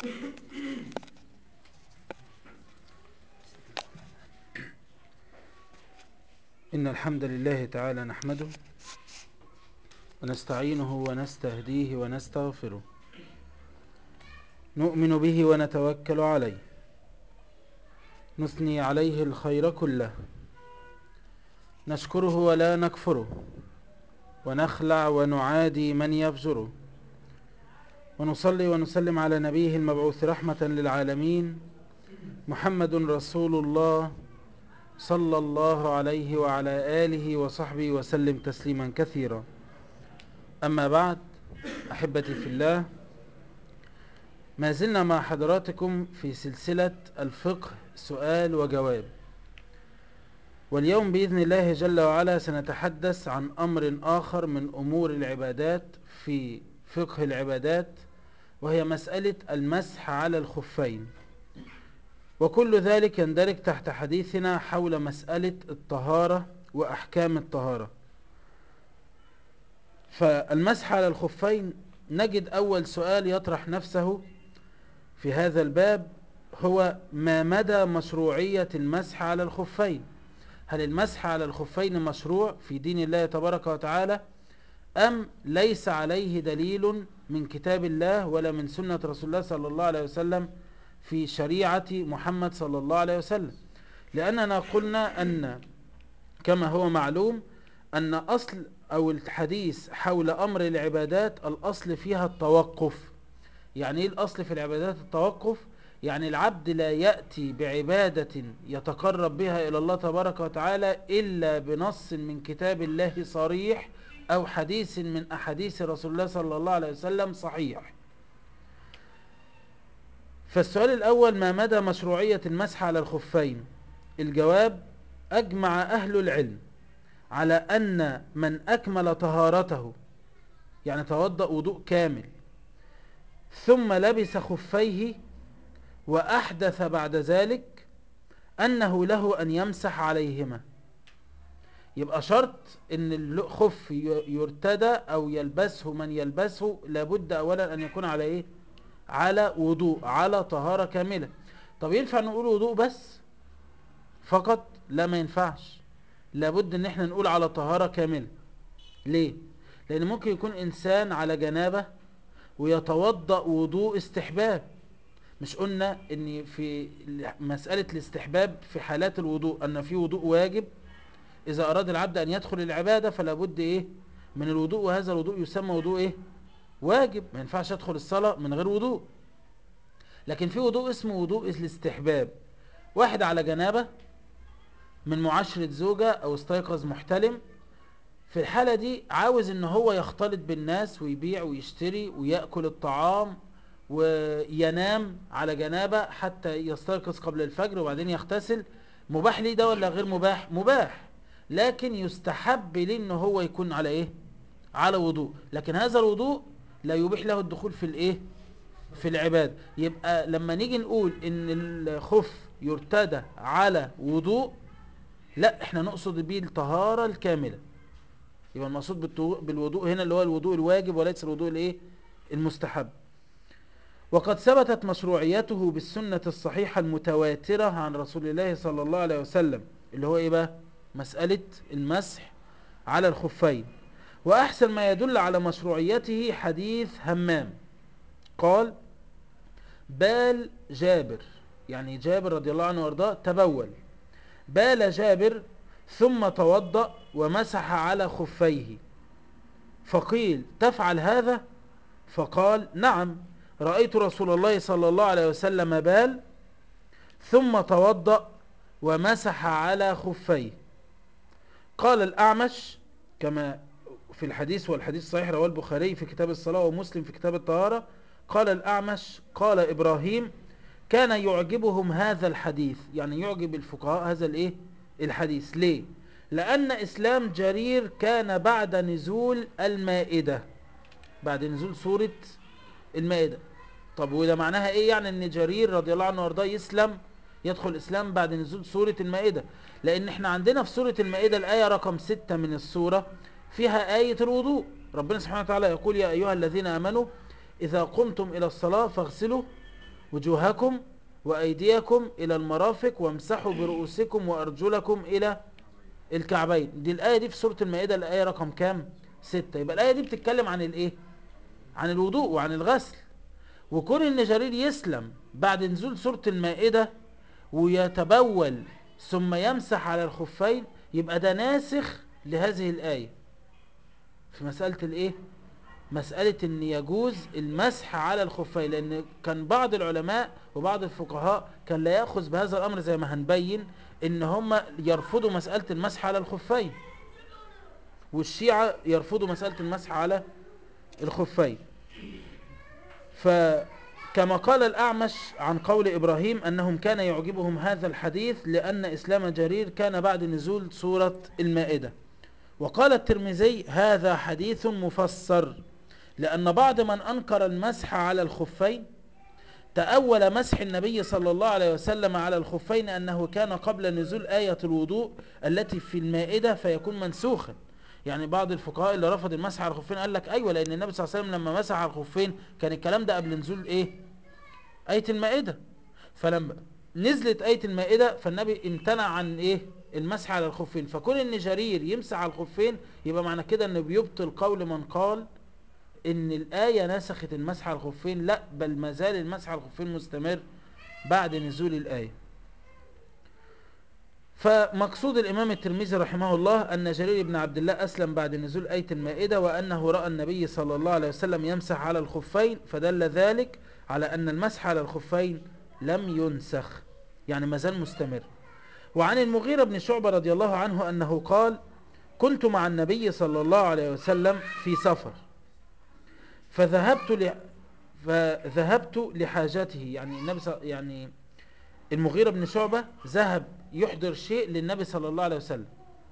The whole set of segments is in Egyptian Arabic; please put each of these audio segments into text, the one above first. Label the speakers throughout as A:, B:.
A: إن الحمد لله تعالى نحمده ونستعينه ونستهديه ونستغفره نؤمن به ونتوكل عليه نثني عليه الخير كله نشكره ولا نكفره ونخلع ونعادي من يفجره ونصلي ونسلم على نبيه المبعوث رحمة للعالمين محمد رسول الله صلى الله عليه وعلى آله وصحبه وسلم تسليما كثيرا أما بعد أحبتي في الله ما زلنا مع حضراتكم في سلسلة الفقه سؤال وجواب واليوم بإذن الله جل وعلا سنتحدث عن أمر آخر من أمور العبادات في فقه العبادات وهي مسألة المسح على الخفين وكل ذلك يندرج تحت حديثنا حول مسألة الطهارة وأحكام الطهارة فالمسح على الخفين نجد أول سؤال يطرح نفسه في هذا الباب هو ما مدى مشروعية المسح على الخفين هل المسح على الخفين مشروع في دين الله تبارك وتعالى أم ليس عليه دليل من كتاب الله ولا من سنة رسول الله صلى الله عليه وسلم في شريعة محمد صلى الله عليه وسلم لأننا قلنا أن كما هو معلوم أن أصل أو الحديث حول أمر العبادات الأصل فيها التوقف يعني إيه الأصل في العبادات التوقف يعني العبد لا يأتي بعبادة يتقرب بها إلى الله تبارك وتعالى إلا بنص من كتاب الله صريح أو حديث من أحاديث رسول الله صلى الله عليه وسلم صحيح فالسؤال الأول ما مدى مشروعية المسح على الخفين الجواب أجمع أهل العلم على أن من أكمل طهارته يعني توضأ وضوء كامل ثم لبس خفيه وأحدث بعد ذلك أنه له أن يمسح عليهما يبقى شرط أن الخف يرتدى أو يلبسه من يلبسه لابد أولا أن يكون على إيه على وضوء على طهارة كاملة طب ينفع نقول وضوء بس فقط لا ما ينفعش لابد ان احنا نقول على طهارة كاملة ليه لان ممكن يكون انسان على جنابة ويتوضأ وضوء استحباب مش قلنا ان في مسألة الاستحباب في حالات الوضوء ان في وضوء واجب اذا اراد العبد ان يدخل العبادة فلا بد ايه من الوضوء وهذا الوضوء يسمى وضوء ايه واجب ما ينفعش ادخل الصلاة من غير وضوء لكن في وضوء اسمه وضوء الاستحباب واحد على جنابة من معاشرة زوجة او استيقظ محتلم في الحالة دي عاوز ان هو يختلط بالناس ويبيع ويشتري ويأكل الطعام وينام على جنابة حتى يستيقظ قبل الفجر وبعدين يغتسل مباح ليه ده ولا غير مباح مباح لكن يستحب ليه ان هو يكون على ايه على وضوء لكن هذا الوضوء لا يبيح له الدخول في الايه في العبادة يبقى لما نيجي نقول ان الخف يرتدى على وضوء لا احنا نقصد بيه الطهارة الكاملة يبقى المقصود بالوضوء هنا اللي هو الوضوء الواجب وليس الوضوء الايه المستحب وقد ثبتت مشروعيته بالسنة الصحيحة المتواترة عن رسول الله صلى الله عليه وسلم اللي هو ايه بقى مسألة المسح على الخفين وأحسن ما يدل على مشروعيته حديث همام قال بال جابر يعني جابر رضي الله عنه وارضاه تبول بال جابر ثم توضأ ومسح على خفيه فقيل تفعل هذا فقال نعم رأيت رسول الله صلى الله عليه وسلم بال ثم توضأ ومسح على خفيه قال الأعمش كما في الحديث والحديث صحيح رواه البخاري في كتاب الصلاة ومسلم في كتاب الطهارة قال الأعمش قال إبراهيم كان يعجبهم هذا الحديث يعني يعجب الفقهاء هذا الايه الحديث ليه لأن إسلام جرير كان بعد نزول المائدة بعد نزول سورة المائدة طب وده معناها ايه يعني ان جرير رضي الله عنه وارضاه يسلم يدخل الإسلام بعد نزول سورة المائدة لأن احنا عندنا في سورة المائدة الآية رقم ستة من السورة فيها آية الوضوء ربنا سبحانه وتعالى يقول يا أيها الذين آمنوا إذا قمتم إلى الصلاة فاغسلوا وجوهكم وأيديكم إلى المرافق وامسحوا برؤوسكم وأرجلكم إلى الكعبين دي الآية دي في سورة المائدة الآية رقم كام ستة يبقى الآية دي بتتكلم عن الإيه عن الوضوء وعن الغسل وكون ان جرير يسلم بعد نزول سورة المائدة ويتبول ثم يمسح على الخفين يبقى ده ناسخ لهذه الآية في مسألة الايه مسألة ان يجوز المسح على الخفين لان كان بعض العلماء وبعض الفقهاء كان لا يأخذ بهذا الامر زي ما هنبين ان هم يرفضوا مسألة المسح على الخفين والشيعة يرفضوا مسألة المسح على الخفين فكما قال الأعمش عن قول إبراهيم أنهم كان يعجبهم هذا الحديث لأن إسلام جرير كان بعد نزول سورة المائدة وقال الترمذي هذا حديث مفسر لأن بعض من أنكر المسح على الخفين تأول مسح النبي صلى الله عليه وسلم على الخفين أنه كان قبل نزول آية الوضوء التي في المائدة فيكون منسوخا يعني بعض الفقهاء اللي رفض المسح على الخفين قال لك ايوه لان النبي صلى الله عليه وسلم لما مسح على الخفين كان الكلام ده قبل نزول ايه ايه المائده فلما نزلت ايه المائده فالنبي امتنع عن ايه المسح على الخفين فكون ان جرير يمسح على الخفين يبقى معنى كده انه بيبطل قول من قال ان الايه نسخت المسح على الخفين لا بل ما زال المسح على الخفين مستمر بعد نزول الايه فمقصود الإمام الترمذي رحمه الله أن جرير بن عبد الله أسلم بعد نزول آية المائدة وأنه رأى النبي صلى الله عليه وسلم يمسح على الخفين فدل ذلك على أن المسح على الخفين لم ينسخ يعني ما زال مستمر وعن المغيرة بن شعبة رضي الله عنه أنه قال كنت مع النبي صلى الله عليه وسلم في سفر فذهبت ل... فذهبت لحاجته يعني النبي ص... يعني المغيرة بن شعبة ذهب يحضر شيء للنبي صلى الله عليه وسلم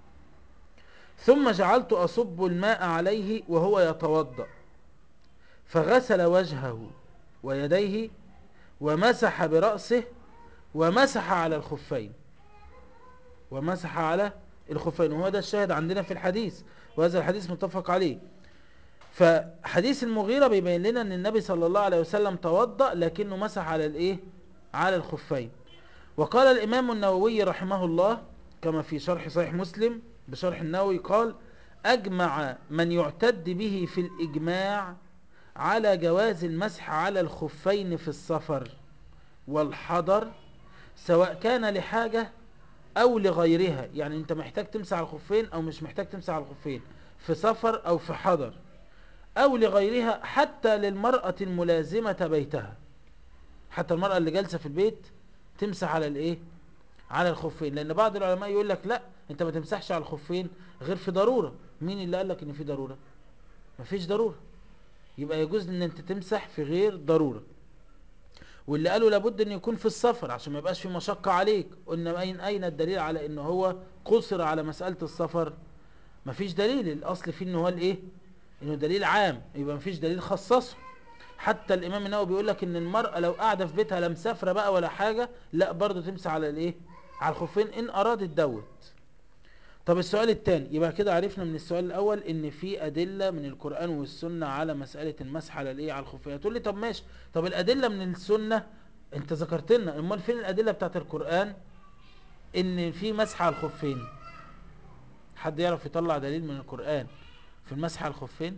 A: ثم جعلت أصب الماء عليه وهو يتوضأ فغسل وجهه ويديه ومسح برأسه ومسح على الخفين ومسح على الخفين وهو ده الشاهد عندنا في الحديث وهذا الحديث متفق عليه فحديث المغيرة بيبين لنا ان النبي صلى الله عليه وسلم توضأ لكنه مسح على الايه على الخفين وقال الإمام النووي رحمه الله كما في شرح صحيح مسلم بشرح النووي قال أجمع من يعتد به في الإجماع على جواز المسح على الخفين في السفر والحضر سواء كان لحاجة أو لغيرها يعني أنت محتاج تمسح على الخفين أو مش محتاج تمسح على الخفين في سفر أو في حضر أو لغيرها حتى للمرأة الملازمة بيتها حتى المرأة اللي جالسة في البيت تمسح على الايه على الخفين لان بعض العلماء يقول لك لا انت ما تمسحش على الخفين غير في ضرورة مين اللي قال لك ان في ضرورة مفيش ضرورة يبقى يجوز ان انت تمسح في غير ضرورة واللي قالوا لابد ان يكون في السفر عشان ما يبقاش في مشقة عليك قلنا اين اين الدليل على ان هو قصر على مسألة السفر مفيش دليل الاصل فيه ان هو الايه انه دليل عام يبقى مفيش دليل خصصه حتى الامام النووي بيقول لك ان المرأة لو قاعدة في بيتها لا مسافرة بقى ولا حاجة لا برضه تمسح على الايه على الخفين ان ارادت دوت طب السؤال الثاني يبقى كده عرفنا من السؤال الاول ان في ادلة من القرآن والسنة على مسألة المسح على الايه على الخفين تقول لي طب ماشي طب الادلة من السنة انت ذكرت لنا امال فين الادلة بتاعت القرآن ان في مسح على الخفين حد يعرف يطلع دليل من القرآن في المسح على الخفين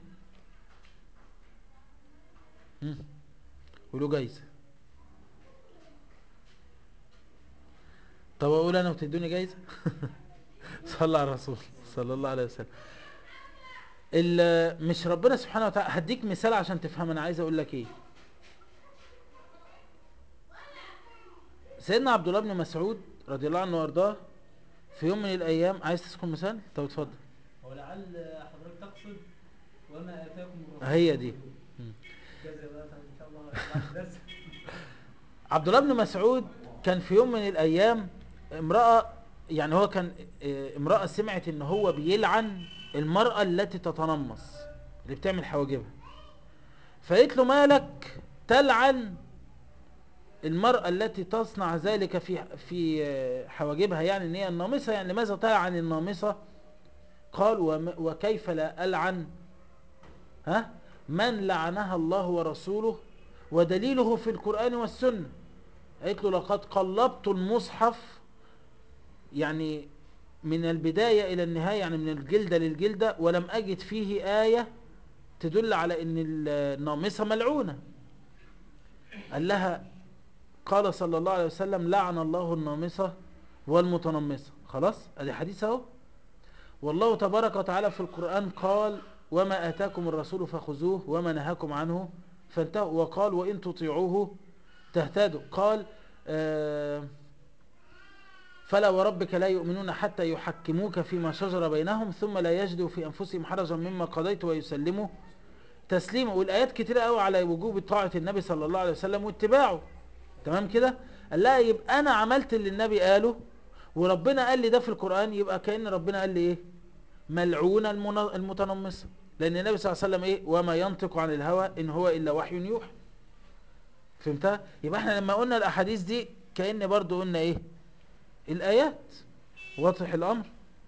A: وله جايزة طب اقول انا وتدوني جايزة صلى على الرسول صلى الله عليه وسلم مش ربنا سبحانه وتعالى هديك مثال عشان تفهم انا عايز اقول لك ايه سيدنا عبد الله بن مسعود رضي الله عنه وارضاه في يوم من الايام عايز تذكر مثال طب اتفضل
B: ولعل حضرتك تقصد وما اتاكم الرسول
A: هي دي
B: جزا بقى ان شاء الله بعد الدرس
A: عبد الله بن مسعود كان في يوم من الايام امرأة يعني هو كان اه، امرأة سمعت ان هو بيلعن المرأة التي تتنمص اللي بتعمل حواجبها فقالت له مالك تلعن المرأة التي تصنع ذلك في في اه، حواجبها يعني ان هي النامصة يعني لماذا تلعن النامصة قال وم- وكيف لا ألعن ها من لعنها الله ورسوله ودليله في القرآن والسنة قالت له لقد قلبت المصحف يعني من البداية إلى النهاية يعني من الجلدة للجلدة ولم أجد فيه آية تدل على أن النامصة ملعونة قال لها قال صلى الله عليه وسلم لعن الله النامصة والمتنمصة خلاص ادي حديث اهو والله تبارك وتعالى في القرآن قال وما آتاكم الرسول فخذوه وما نهاكم عنه فانتهوا وقال وإن تطيعوه تهتدوا قال آه فلا وربك لا يؤمنون حتى يحكموك فيما شجر بينهم ثم لا يجدوا في أنفسهم حرجا مما قضيت ويسلموا تسليما والآيات كتيرة قوي على وجوب طاعة النبي صلى الله عليه وسلم واتباعه تمام كده قال لها يبقى أنا عملت اللي النبي قاله وربنا قال لي ده في القرآن يبقى كأن ربنا قال لي إيه ملعونة المتنمصة لأن النبي صلى الله عليه وسلم إيه وما ينطق عن الهوى إن هو إلا وحي يوحى فهمتها يبقى احنا لما قلنا الأحاديث دي كأن برضو قلنا إيه الآيات واضح الأمر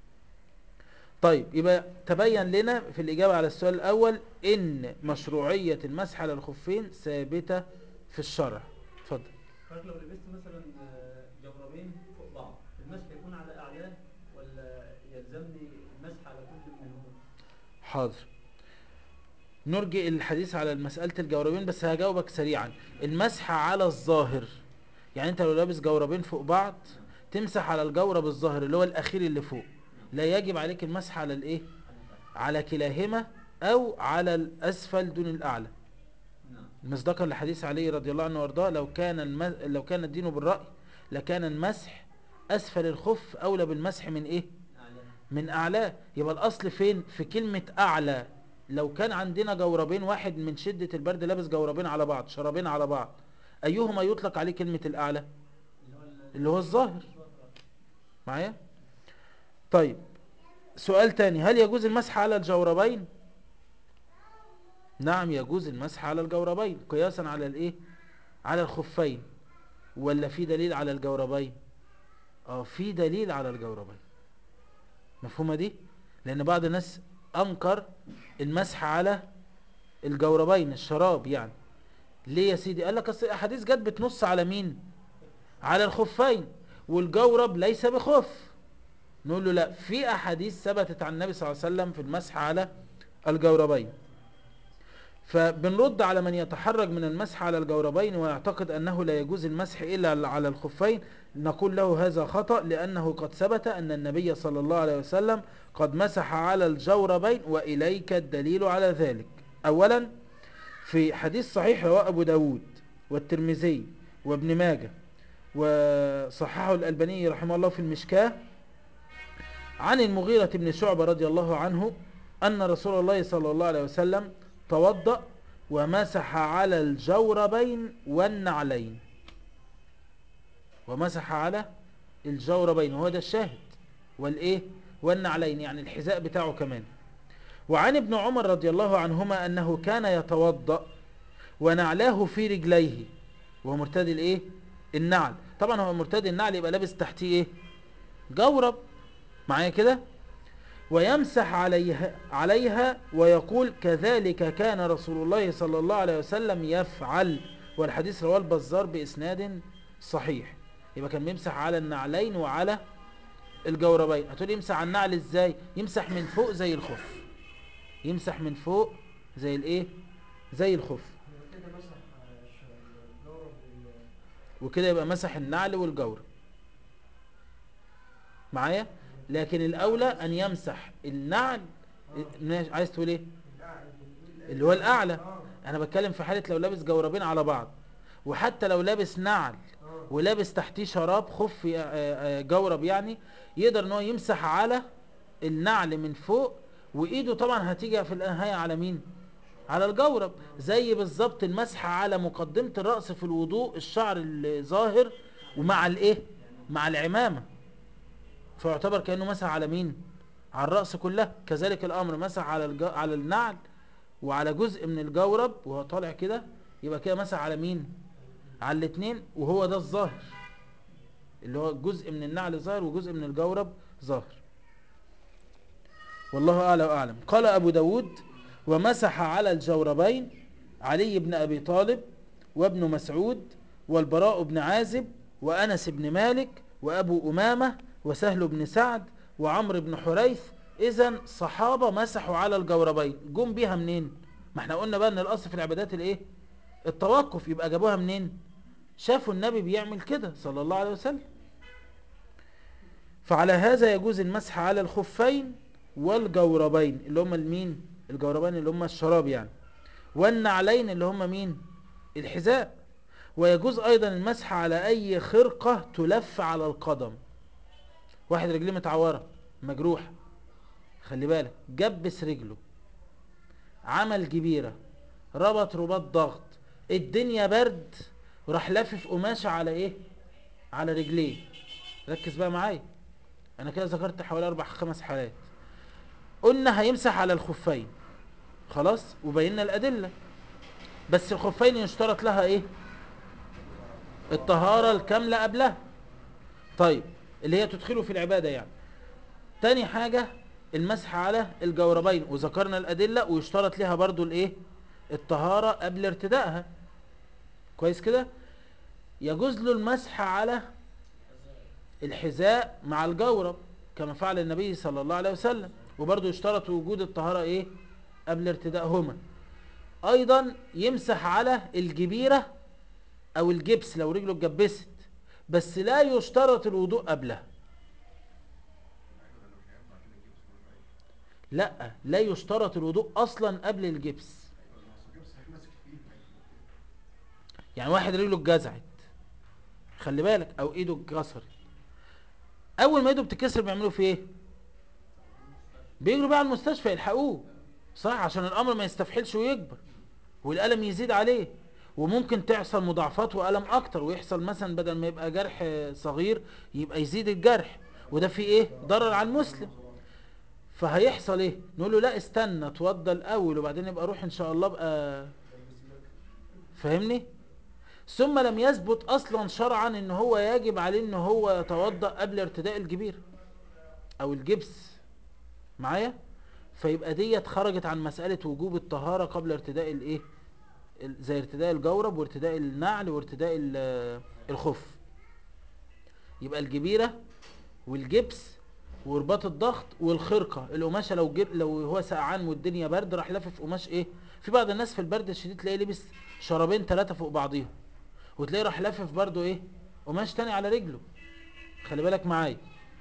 A: طيب يبقى تبين لنا في الإجابة على السؤال الأول إن مشروعية المسح على الخفين ثابتة في الشرع اتفضل
B: حضرتك لو لبست مثلا آه، جوربين فوق بعض المسح يكون على اعلاه ولا يلزمني المسح على كل منهم
A: حاضر نرجئ الحديث على مسألة الجوربين بس هجاوبك سريعا المسح على الظاهر يعني انت لو لابس جوربين فوق بعض تمسح على الجورب الظاهر اللي هو الاخير اللي فوق لا يجب عليك المسح على الايه على كلاهما او على الاسفل دون الاعلى
B: نعم
A: مصداقا لحديث علي رضي الله عنه وارضاه لو كان الم... لو كان الدين بالرأي لكان المسح اسفل الخف اولى بالمسح من ايه
B: اعلاه
A: من اعلاه يبقى الاصل فين في كلمة اعلى لو كان عندنا جوربين واحد من شدة البرد لابس جوربين على بعض شرابين على بعض ايهما يطلق عليه كلمة الاعلى
B: اللي هو ال-
A: اللي هو الظاهر معايا طيب سؤال تاني هل يجوز المسح على الجوربين نعم يجوز المسح على الجوربين قياسا على الايه على الخفين ولا في دليل على الجوربين اه في دليل على الجوربين مفهومة دي لان بعض الناس انكر المسح على الجوربين الشراب يعني ليه يا سيدي قال لك اصل الاحاديث جت بتنص على مين على الخفين والجورب ليس بخف نقول له لا في احاديث ثبتت عن النبي صلى الله عليه وسلم في المسح على الجوربين فبنرد على من يتحرج من المسح على الجوربين ويعتقد انه لا يجوز المسح الا على الخفين نقول له هذا خطأ لانه قد ثبت ان النبي صلى الله عليه وسلم قد مسح على الجوربين واليك الدليل على ذلك اولا في حديث صحيح رواه ابو داود والترمذي وابن ماجه وصححه الألباني رحمه الله في المشكاة عن المغيرة بن شعبة رضي الله عنه أن رسول الله صلى الله عليه وسلم توضأ ومسح على الجوربين والنعلين ومسح على الجوربين وهو ده الشاهد والإيه والنعلين يعني الحذاء بتاعه كمان وعن ابن عمر رضي الله عنهما أنه كان يتوضأ ونعلاه في رجليه وهو مرتدي الايه النعل طبعا هو مرتدي النعل يبقى لابس تحتيه ايه جورب معايا كده ويمسح عليها عليها ويقول كذلك كان رسول الله صلى الله عليه وسلم يفعل والحديث رواه البزار باسناد صحيح يبقى كان بيمسح على النعلين وعلى الجوربين هتقول يمسح على النعل ازاي يمسح من فوق زي الخف يمسح من فوق زي الايه زي الخف
C: كده مسح الجورب ال-
A: وكده يبقى مسح النعل والجورب معايا لكن الاولى ان يمسح النعل ماشي، عايز تقول ايه
C: الأعلى.
A: اللي هو الاعلى
C: اه
A: انا بتكلم في حالة لو لابس جوربين على بعض وحتى لو لابس نعل
C: اه
A: ولابس تحتيه شراب خف آه، آه، جورب يعني يقدر ان هو يمسح على النعل من فوق وايده طبعا هتيجي في النهايه على مين على الجورب زي بالظبط المسح على مقدمة الرأس في الوضوء الشعر الظاهر ومع الايه مع العمامة فيعتبر كأنه مسح على مين على الرأس كلها كذلك الأمر مسح على الج... على النعل وعلى جزء من الجورب وهو طالع كده يبقى كده مسح على مين على الاثنين وهو ده الظاهر اللي هو جزء من النعل ظاهر وجزء من الجورب ظاهر والله أعلى وأعلم قال أبو داود ومسح على الجوربين علي بن أبي طالب وابن مسعود والبراء بن عازب وأنس بن مالك وأبو أمامة وسهل بن سعد وعمرو بن حريث إذا صحابة مسحوا على الجوربين جم بيها منين ما احنا قلنا بقى ان الأصل في العبادات الايه التوقف يبقى جابوها منين شافوا النبي بيعمل كده صلى الله عليه وسلم فعلى هذا يجوز المسح على الخفين والجوربين اللي هم المين الجوربين اللي هم الشراب يعني والنعلين اللي هم مين الحذاء ويجوز ايضا المسح على اي خرقة تلف على القدم واحد رجليه متعورة مجروح خلي بالك جبس رجله عمل جبيرة ربط رباط ضغط الدنيا برد وراح لافف قماشة على ايه على رجليه ركز بقى معايا انا كده ذكرت حوالي اربع خمس حالات قلنا هيمسح على الخفين خلاص وبينا الادلة بس الخفين يشترط لها ايه الطهارة الكاملة قبلها طيب اللي هي تدخله في العبادة يعني تاني حاجة المسح على الجوربين وذكرنا الأدلة ويشترط لها برضو الايه الطهارة قبل ارتدائها كويس كده يجوز له المسح على الحذاء مع الجورب كما فعل النبي صلى الله عليه وسلم وبرضو يشترط وجود الطهارة ايه قبل ارتدائهما ايضا يمسح على الجبيرة او الجبس لو رجله اتجبست بس لا يشترط الوضوء قبلها لا لا يشترط الوضوء اصلا قبل الجبس يعني واحد رجله اتجزعت خلي بالك او ايده اتكسرت اول ما ايده بتتكسر بيعملوا فيه ايه بيجروا بقى على المستشفى يلحقوه صح عشان الامر ما يستفحلش ويكبر والالم يزيد عليه وممكن تحصل مضاعفات والم اكتر ويحصل مثلا بدل ما يبقى جرح صغير يبقى يزيد الجرح وده فيه ايه ضرر على المسلم فهيحصل ايه نقول له لا استنى توضى الاول وبعدين يبقى روح ان شاء الله بقى فاهمني ثم لم يثبت اصلا شرعا ان هو يجب عليه ان هو يتوضا قبل ارتداء الجبير او الجبس معايا فيبقى ديت خرجت عن مسألة وجوب الطهارة قبل ارتداء الايه ال- زي ارتداء الجورب وارتداء النعل وارتداء ال- الخف يبقى الجبيرة والجبس ورباط الضغط والخرقة القماشة لو جب لو هو سقعان والدنيا برد راح لافف قماش ايه في بعض الناس في البرد الشديد تلاقيه لبس شرابين ثلاثة فوق بعضيهم وتلاقيه راح لافف برضو ايه قماش تاني على رجله خلي بالك معايا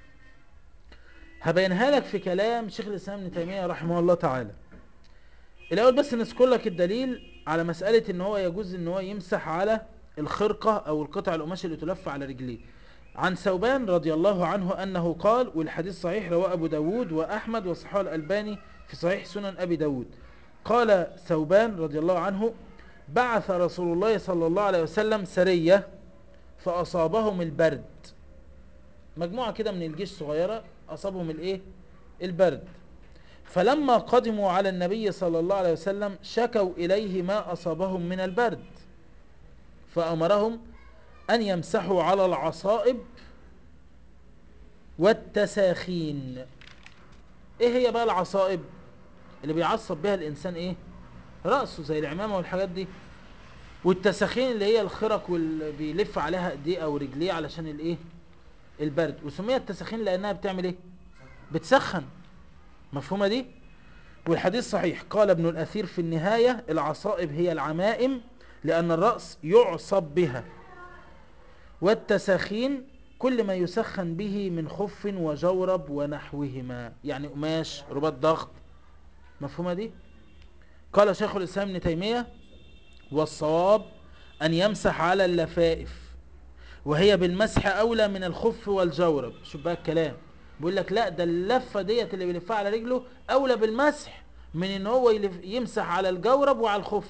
A: هبينها لك في كلام شيخ الاسلام ابن تيميه رحمه الله تعالى الاول بس نذكر لك الدليل على مساله ان هو يجوز ان هو يمسح على الخرقه او القطع القماش اللي تلف على رجليه عن ثوبان رضي الله عنه انه قال والحديث صحيح رواه ابو داود واحمد وصححه الالباني في صحيح سنن ابي داود قال ثوبان رضي الله عنه بعث رسول الله صلى الله عليه وسلم سريه فاصابهم البرد مجموعه كده من الجيش صغيره اصابهم الايه البرد فلما قدموا على النبي صلى الله عليه وسلم شكوا اليه ما اصابهم من البرد فامرهم ان يمسحوا على العصائب والتساخين ايه هي بقى العصائب اللي بيعصب بها الانسان ايه رأسه زي العمامة والحاجات دي والتساخين اللي هي الخرق واللي بيلف عليها ايديه او رجليه علشان الايه البرد وسميت تساخين لانها بتعمل ايه بتسخن مفهومة دي والحديث صحيح قال ابن الاثير في النهاية العصائب هي العمائم لان الرأس يعصب بها والتساخين كل ما يسخن به من خف وجورب ونحوهما يعني قماش رباط ضغط مفهومة دي قال شيخ الاسلام ابن تيمية والصواب ان يمسح على اللفائف وهي بالمسح اولى من الخف والجورب شوف بقى الكلام بيقول لك لا ده اللفه ديت اللي بيلفها على رجله اولى بالمسح من ان هو يلف يمسح على الجورب وعلى الخف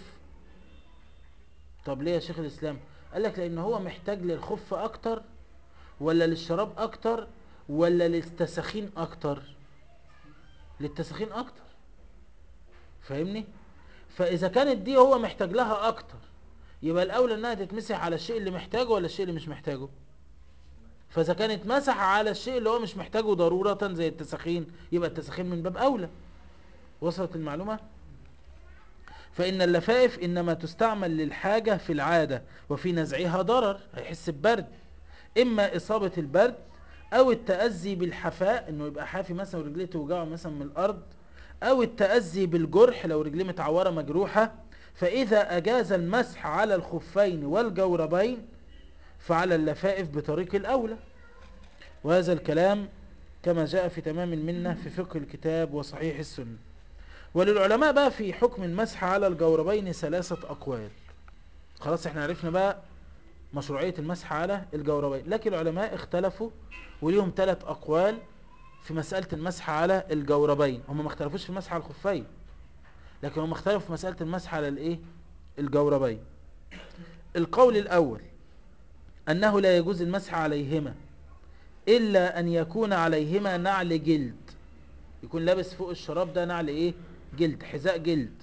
A: طب ليه يا شيخ الاسلام قال لك لان هو محتاج للخف اكتر ولا للشراب اكتر ولا للتسخين اكتر للتسخين اكتر فاهمني فاذا كانت دي هو محتاج لها اكتر يبقى الاولى انها تتمسح على الشيء اللي محتاجه ولا الشيء اللي مش محتاجه فاذا كانت مسح على الشيء اللي هو مش محتاجه ضرورة زي التسخين يبقى التسخين من باب اولى وصلت المعلومة فإن اللفائف إنما تستعمل للحاجة في العادة وفي نزعها ضرر هيحس ببرد إما إصابة البرد أو التأذي بالحفاء إنه يبقى حافي مثلا ورجليه توجعه مثلا من الأرض أو التأذي بالجرح لو رجليه متعورة مجروحة فإذا أجاز المسح على الخفين والجوربين فعلى اللفائف بطريق الأولى وهذا الكلام كما جاء في تمام المنة في فقه الكتاب وصحيح السنة وللعلماء بقى في حكم المسح على الجوربين ثلاثة أقوال خلاص احنا عرفنا بقى مشروعية المسح على الجوربين لكن العلماء اختلفوا وليهم ثلاث أقوال في مسألة المسح على الجوربين هم ما اختلفوش في المسح على الخفين لكن هم اختلفوا في مسألة المسح على الايه الجوربين القول الأول أنه لا يجوز المسح عليهما إلا أن يكون عليهما نعل جلد يكون لابس فوق الشراب ده نعل إيه جلد حذاء جلد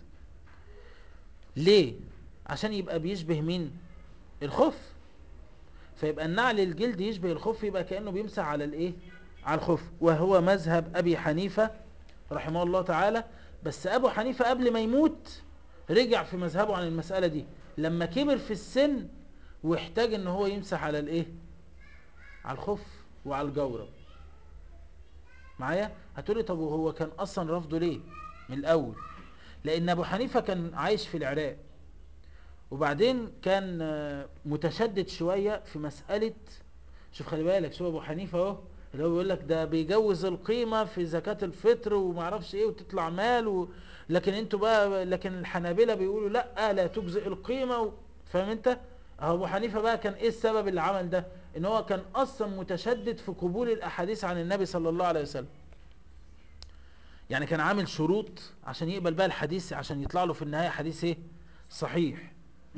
A: ليه عشان يبقى بيشبه مين الخف فيبقى النعل الجلد يشبه الخف يبقى كأنه بيمسح على الإيه على الخف وهو مذهب أبي حنيفة رحمه الله تعالى بس أبو حنيفة قبل ما يموت رجع في مذهبه عن المسألة دي لما كبر في السن واحتاج ان هو يمسح على الايه على الخف وعلى الجورب معايا هتقولي طب وهو كان اصلا رفضه ليه من الاول لان ابو حنيفة كان عايش في العراق وبعدين كان آه، متشدد شوية في مسألة شوف خلي بالك شوف ابو حنيفة اهو اللي هو بيقول لك ده بيجوز القيمة في زكاة الفطر ومعرفش ايه وتطلع مال و... لكن انتوا بقى لكن الحنابلة بيقولوا لا لا تجزئ القيمة و... فاهم انت اهو ابو حنيفة بقى كان ايه السبب اللي عمل ده ان هو كان اصلا متشدد في قبول الاحاديث عن النبي صلى الله عليه وسلم يعني كان عامل شروط عشان يقبل بقى الحديث عشان يطلع له في النهاية حديث ايه صحيح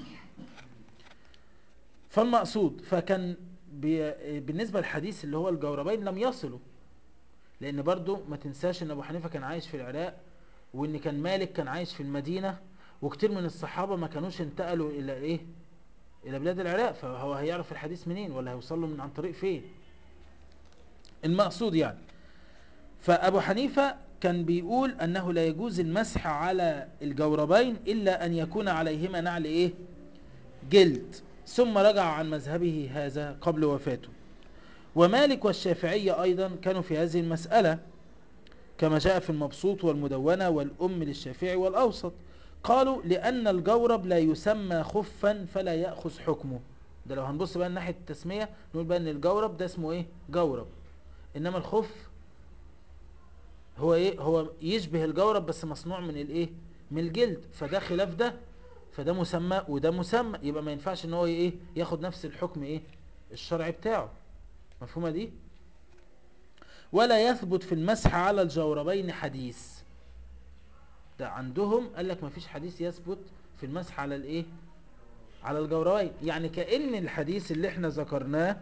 A: فالمقصود فكان بي- بالنسبة للحديث اللي هو الجوربين لم يصلوا لان برضو ما تنساش ان ابو حنيفة كان عايش في العراق وان كان مالك كان عايش في المدينة وكتير من الصحابة ما كانوش انتقلوا الى ايه الى بلاد العراق فهو هيعرف الحديث منين ولا هيوصل له من عن طريق فين المقصود يعني فابو حنيفة كان بيقول انه لا يجوز المسح على الجوربين الا ان يكون عليهما نعل ايه جلد ثم رجع عن مذهبه هذا قبل وفاته ومالك والشافعية ايضا كانوا في هذه المسألة كما جاء في المبسوط والمدونة والأم للشافعي والأوسط قالوا لأن الجورب لا يسمى خفا فلا يأخذ حكمه ده لو هنبص بقى ناحية التسمية نقول بقى ان الجورب ده اسمه ايه جورب انما الخف هو ايه هو يشبه الجورب بس مصنوع من الايه من الجلد فده خلاف ده فده مسمى وده مسمى يبقى ما ينفعش ان هو ايه ياخد نفس الحكم ايه الشرعي بتاعه مفهومة دي ولا يثبت في المسح على الجوربين حديث ده عندهم قال لك ما فيش حديث يثبت في المسح على الايه على الجوربين يعني كأن الحديث اللي احنا ذكرناه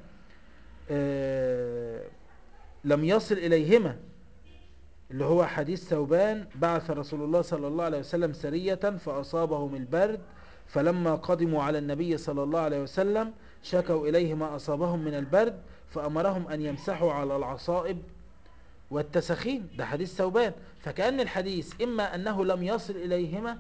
A: آه لم يصل إليهما اللي هو حديث ثوبان بعث رسول الله صلى الله عليه وسلم سرية فأصابهم البرد فلما قدموا على النبي صلى الله عليه وسلم شكوا إليه ما أصابهم من البرد فأمرهم أن يمسحوا على العصائب والتسخين ده حديث ثوبان فكأن الحديث إما أنه لم يصل إليهما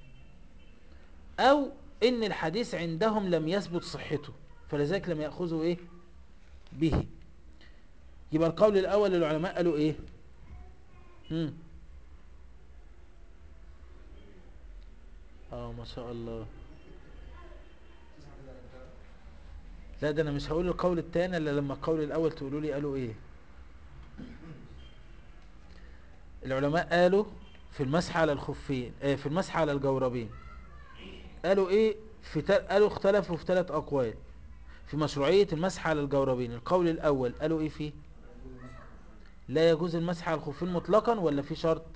A: أو إن الحديث عندهم لم يثبت صحته فلذلك لم يأخذوا إيه به يبقى القول الأول للعلماء قالوا إيه مم. اه ما شاء الله لا ده انا مش هقول القول التاني الا لما القول الاول تقولوا لي قالوا ايه العلماء قالوا في المسح على الخفين آه في المسح على الجوربين قالوا ايه في تل... قالوا اختلفوا في ثلاث اقوال في مشروعية المسح على الجوربين القول الاول قالوا ايه فيه لا يجوز المسح على الخفين مطلقا ولا في شرط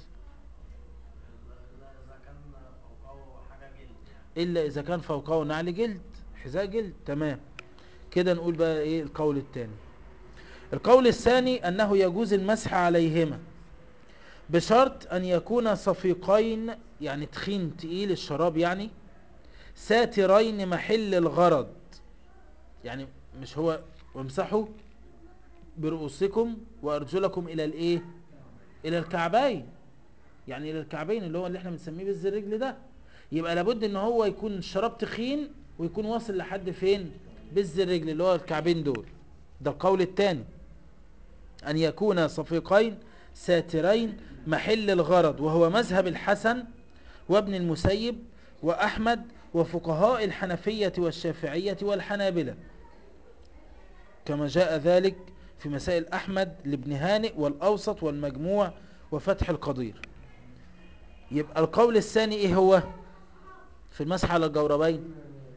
C: اذا كان فوقه حاجه جلد يعني
A: الا اذا كان فوقه نعل جلد حذاء جلد تمام كده نقول بقى ايه القول الثاني القول الثاني انه يجوز المسح عليهما بشرط ان يكون صفيقين يعني تخين تقيل الشراب يعني ساترين محل الغرض يعني مش هو وامسحوا برؤوسكم وارجلكم الى الايه الى الكعبين يعني الى الكعبين اللي هو اللي احنا بنسميه بالز الرجل ده يبقى لابد ان هو يكون الشراب تخين ويكون واصل لحد فين بز الرجل اللي هو الكعبين دول ده القول الثاني ان يكون صفيقين ساترين محل الغرض وهو مذهب الحسن وابن المسيب واحمد وفقهاء الحنفية والشافعية والحنابلة كما جاء ذلك في مسائل احمد لابن هانئ والاوسط والمجموع وفتح القدير يبقى القول الثاني ايه هو في المسح على الجوربين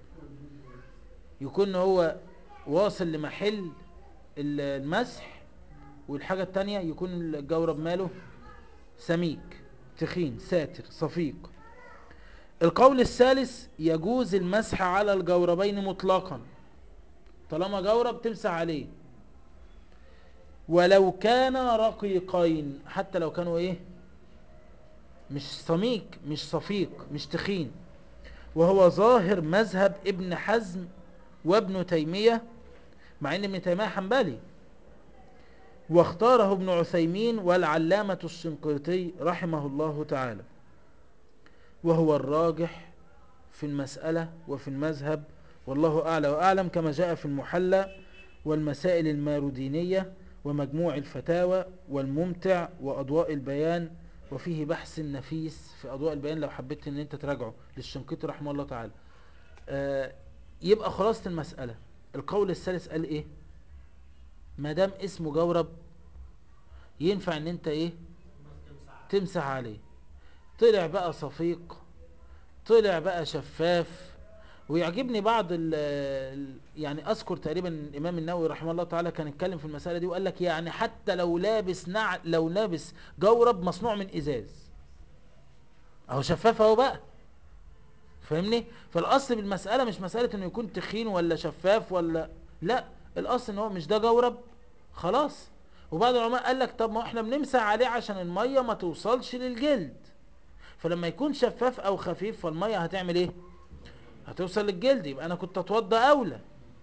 A: يكون هو واصل لمحل ال- المسح والحاجة التانية يكون الجورب ماله سميك تخين ساتر صفيق القول الثالث يجوز المسح على الجوربين مطلقا طالما جورب تمسح عليه ولو كان رقيقين حتى لو كانوا ايه مش سميك مش صفيق مش تخين وهو ظاهر مذهب ابن حزم وابن تيمية مع ان ابن تيمية حنبلي واختاره ابن عثيمين والعلامة الشنقيطي رحمه الله تعالى وهو الراجح في المسألة وفي المذهب والله أعلى وأعلم كما جاء في المحلى والمسائل الماردينية ومجموع الفتاوى والممتع وأضواء البيان وفيه بحث نفيس في أضواء البيان لو حبيت ان انت تراجعه للشنقيطي رحمه الله تعالى آه يبقى خلاصة المسألة القول الثالث قال ايه ما دام اسمه جورب ينفع ان انت ايه تمسح عليه طلع بقى صفيق طلع بقى شفاف ويعجبني بعض ال ال- يعني اذكر تقريبا الامام النووي رحمه الله تعالى كان اتكلم في المساله دي وقال لك يعني حتى لو لابس نع لو لابس جورب مصنوع من ازاز اهو شفاف اهو بقى فاهمني فالاصل بالمساله مش مساله انه يكون تخين ولا شفاف ولا لا الاصل ان هو مش ده جورب خلاص وبعض العلماء قال لك طب ما احنا بنمسح عليه عشان الميه ما توصلش للجلد فلما يكون شفاف او خفيف فالميه هتعمل ايه هتوصل للجلد يبقى انا كنت اتوضى اولى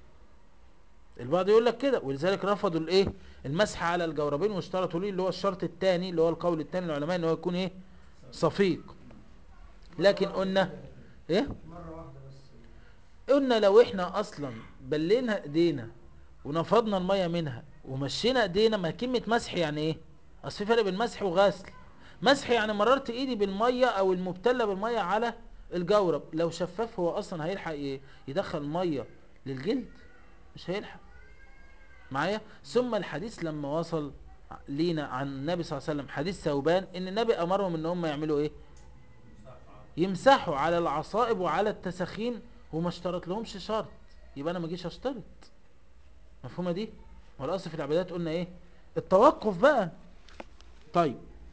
A: البعض يقول لك كده ولذلك رفضوا الايه المسح على الجوربين واشترطوا ليه اللي هو الشرط الثاني اللي هو القول الثاني للعلماء ان هو يكون ايه صفيق لكن قلنا ايه
D: مرة واحدة بس
A: قلنا لو احنا اصلا بلينا ايدينا ونفضنا الميه منها ومشينا ايدينا ما كلمه مسح يعني ايه اصل في فرق بين مسح وغسل مسح يعني مررت ايدي بالميه او المبتله بالميه على الجورب لو شفاف هو اصلا هيلحق ايه يدخل ميه للجلد مش هيلحق معايا ثم الحديث لما وصل لينا عن النبي صلى الله عليه وسلم حديث ثوبان ان النبي امرهم ان هم يعملوا ايه يمسحوا على العصائب وعلى التساخين وما اشترط لهمش شرط يبقى انا ما اجيش اشترط مفهومه دي والاصل في العبادات قلنا ايه التوقف بقى طيب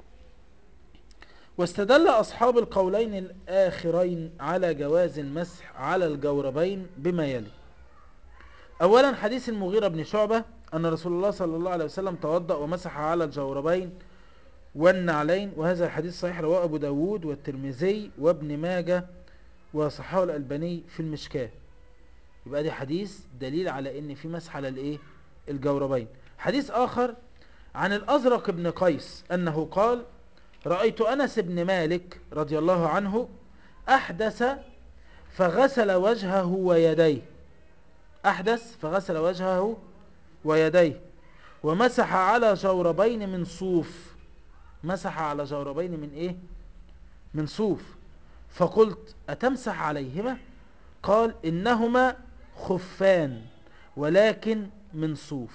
A: واستدل اصحاب القولين الاخرين على جواز المسح على الجوربين بما يلي اولا حديث المغيرة بن شعبة ان رسول الله صلى الله عليه وسلم توضأ ومسح على الجوربين والنعلين وهذا الحديث صحيح رواه ابو داود والترمذي وابن ماجه وصححه الألباني في المشكاة يبقى دي حديث دليل على ان في مسح على الايه الجوربين حديث اخر عن الازرق بن قيس انه قال رأيت انس بن مالك رضي الله عنه احدث فغسل وجهه ويديه احدث فغسل وجهه ويديه ومسح على جوربين من صوف مسح على جوربين من ايه من صوف فقلت أتمسح عليهما قال إنهما خفان ولكن من صوف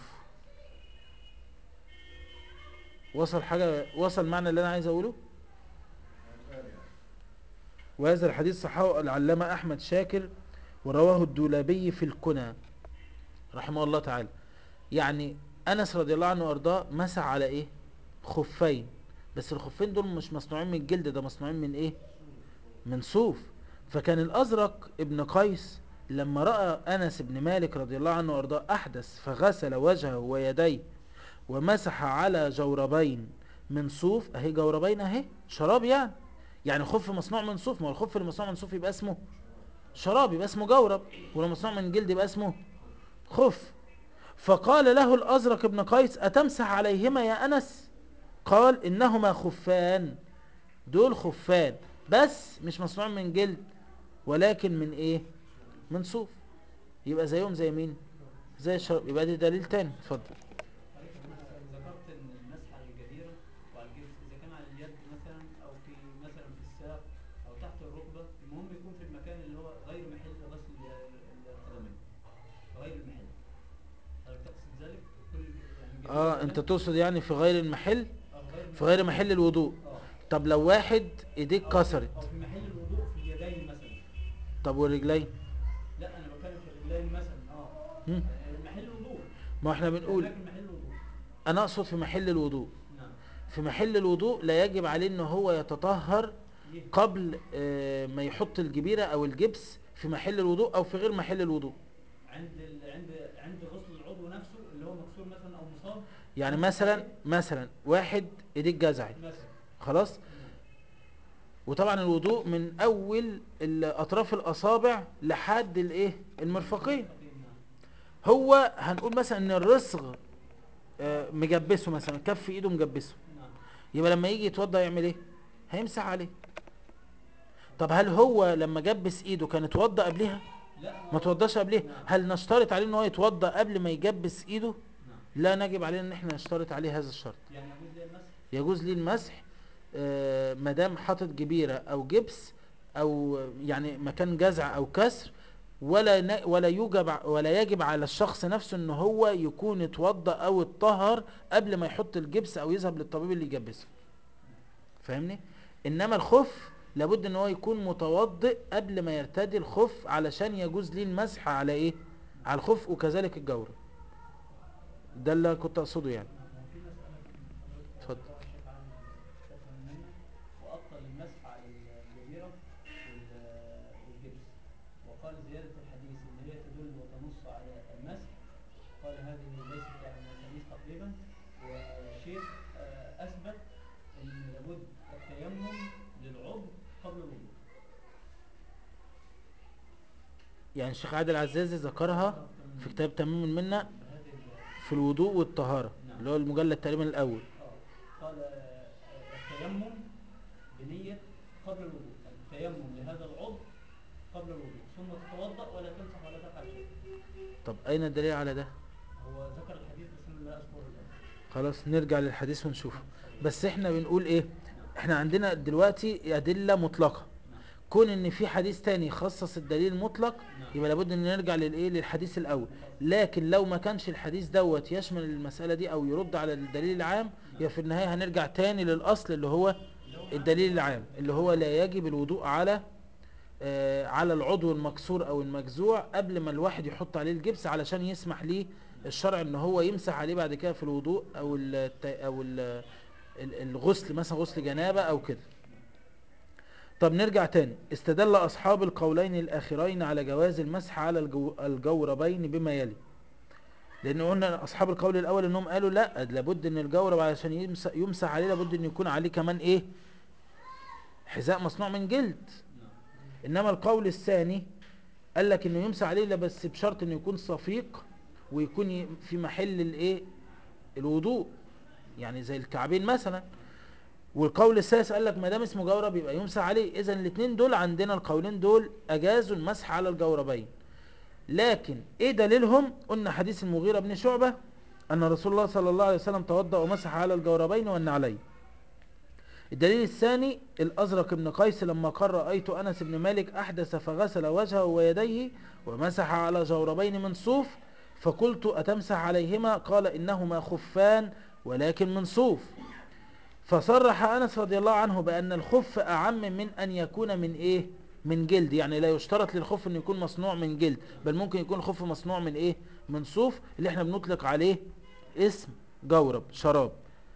A: وصل حاجة وصل معنى اللي أنا عايز أقوله وهذا الحديث صححه العلامة أحمد شاكر ورواه الدولابي في الكنى رحمه الله تعالى يعني أنس رضي الله عنه وأرضاه مسح على إيه خفين بس الخفين دول مش مصنوعين من الجلد ده مصنوعين من إيه من صوف فكان الأزرق ابن قيس لما رأى أنس بن مالك رضي الله عنه وأرضاه أحدث فغسل وجهه ويديه ومسح على جوربين من صوف أهي جوربين أهي شراب يعني يعني خف مصنوع من صوف ما هو الخف اللي مصنوع من صوف يبقى اسمه شراب يبقى اسمه جورب ولو مصنوع من جلد يبقى اسمه خف فقال له الأزرق ابن قيس أتمسح عليهما يا أنس قال إنهما خفان دول خفان بس مش مصنوع من جلد ولكن من ايه من صوف يبقى زيهم زي مين زي الشراب يبقى دي دليل تاني اتفضل
B: حضرتك مثلا ذكرت ان المسح على الجبيره وعلى الجبس اذا كان على اليد مثلا او في مثلا في الساق او تحت الركبه المهم يكون في المكان اللي هو غير محل غسل ال- القدمين غير المحل حضرتك تقصد ذلك كل يعني الجبيرة
A: اه
B: مثلاً-
A: انت تقصد يعني في غير المحل
B: آه، في غير
A: في غير محل الوضوء
B: اه
A: طب لو واحد ايديه
B: أو في-
A: اتكسرت
B: او في محل الوضوء في اليدين مثلا
A: طب والرجلين
B: لا انا بتكلم في الرجلين مثلا اه
A: هم؟
B: آه، محل الوضوء
A: ما احنا بنقول
B: لكن محل الوضوء
A: انا اقصد في محل الوضوء
B: نعم
A: في محل الوضوء لا يجب عليه ان هو يتطهر
B: ليه؟
A: قبل آه، ما يحط الجبيرة او الجبس في محل الوضوء او في غير محل الوضوء
B: عند ال... عند عند غسل العضو نفسه اللي هو مكسور مثلا او مصاب
A: يعني
B: نمسح
A: مثلا
B: عليه؟
A: مثلا واحد ايديه اتجزعت
B: مثلا
A: خلاص
B: نعم.
A: وطبعا الوضوء من اول ال- اطراف الاصابع لحد الايه المرفقين
B: نعم.
A: هو هنقول مثلا ان الرسغ آه، مجبسه مثلا كف ايده مجبسه
B: نعم
A: يبقى لما يجي يتوضا يعمل ايه هيمسح عليه طب هل هو لما جبس ايده كان اتوضا قبلها
B: لا
A: ما توضاش قبلها
B: نعم.
A: هل نشترط عليه ان هو يتوضا قبل ما يجبس ايده
B: نعم
A: لا نجب علينا ان احنا نشترط عليه هذا الشرط
B: يعني يجوز لي المسح
A: يجوز ليه المسح آه، ما دام حاطط جبيره او جبس او يعني مكان جزع او كسر ولا ن- ولا يوجب ع- ولا يجب على الشخص نفسه ان هو يكون اتوضا او اتطهر قبل ما يحط الجبس او يذهب للطبيب اللي يجبسه فاهمني انما الخف لابد ان هو يكون متوضئ قبل ما يرتدي الخف علشان يجوز ليه المسح على ايه على الخف وكذلك الجورب ده اللي كنت اقصده يعني
B: نعم وفي مسألة حضرتك
A: اتفضل.
B: ذكرها الشيخ علي استفهم منك وأبطل المسح على الجبيرة وال- والجبس وقال زيادة الحديث اللي هي تدل وتنص على المسح قال هذه ليست يعني من الحديث تقريبا والشيخ آه، أثبت أن لابد التيمم للعضو قبل الوضوء
A: يعني الشيخ عادل عزازي ذكرها في كتاب تمام المنة
B: بهذه ال-
A: في الوضوء والطهارة
B: نعم.
A: اللي هو المجلد تقريبا الأول
B: آه، قال آه، التيمم بنية قبل الوضوء التيمم لهذا العضو قبل الوضوء ثم تتوضأ ولا تمسح ولا تفعل شيء
A: طب أين الدليل على ده
B: هو ذكر الحديث بس انا لا اذكره الان
A: خلاص نرجع للحديث ونشوفه بس احنا بنقول ايه احنا عندنا دلوقتي أدلة مطلقة
B: نعم
A: كون ان في حديث تاني خصص الدليل المطلق
B: نعم
A: يبقى لابد ان نرجع للايه للحديث الاول لكن لو ما كانش الحديث دوت يشمل المسألة دي او يرد على الدليل العام يبقى في النهاية هنرجع تاني للاصل اللي هو الدليل العام اللي هو لا يجب الوضوء على آه، على العضو المكسور او المجزوع قبل ما الواحد يحط عليه الجبس علشان يسمح ليه الشرع ان هو يمسح عليه بعد كده في الوضوء او الت... او ال... ال- الغسل مثلا غسل جنابة او كده طب نرجع تاني استدل اصحاب القولين الاخرين على جواز المسح على الجو... الجوربين بما يلي لان قلنا اصحاب القول الاول انهم قالوا لا لابد ان الجورب علشان يمسح, يمسح عليه لابد ان يكون عليه كمان ايه حذاء مصنوع من جلد
B: نعم
A: انما القول الثاني قال لك انه يمسح عليه لا بس بشرط انه يكون صفيق ويكون ي- في محل الايه الوضوء يعني زي الكعبين مثلا والقول الثالث قال لك ما دام اسمه جورب يبقى يمسح عليه اذا الاثنين دول عندنا القولين دول اجازوا المسح على الجوربين لكن ايه دليلهم قلنا حديث المغيرة بن شعبة ان رسول الله صلى الله عليه وسلم توضأ ومسح على الجوربين والنعلين الدليل الثاني الأزرق بن قيس لما قال رأيت أنس بن مالك أحدث فغسل وجهه ويديه ومسح على جوربين من صوف فقلت أتمسح عليهما قال إنهما خفان ولكن من صوف فصرح أنس رضي الله عنه بأن الخف أعم من أن يكون من إيه من جلد يعني لا يشترط للخف أن يكون مصنوع من جلد بل ممكن يكون الخف مصنوع من إيه من صوف اللي احنا بنطلق عليه اسم جورب شراب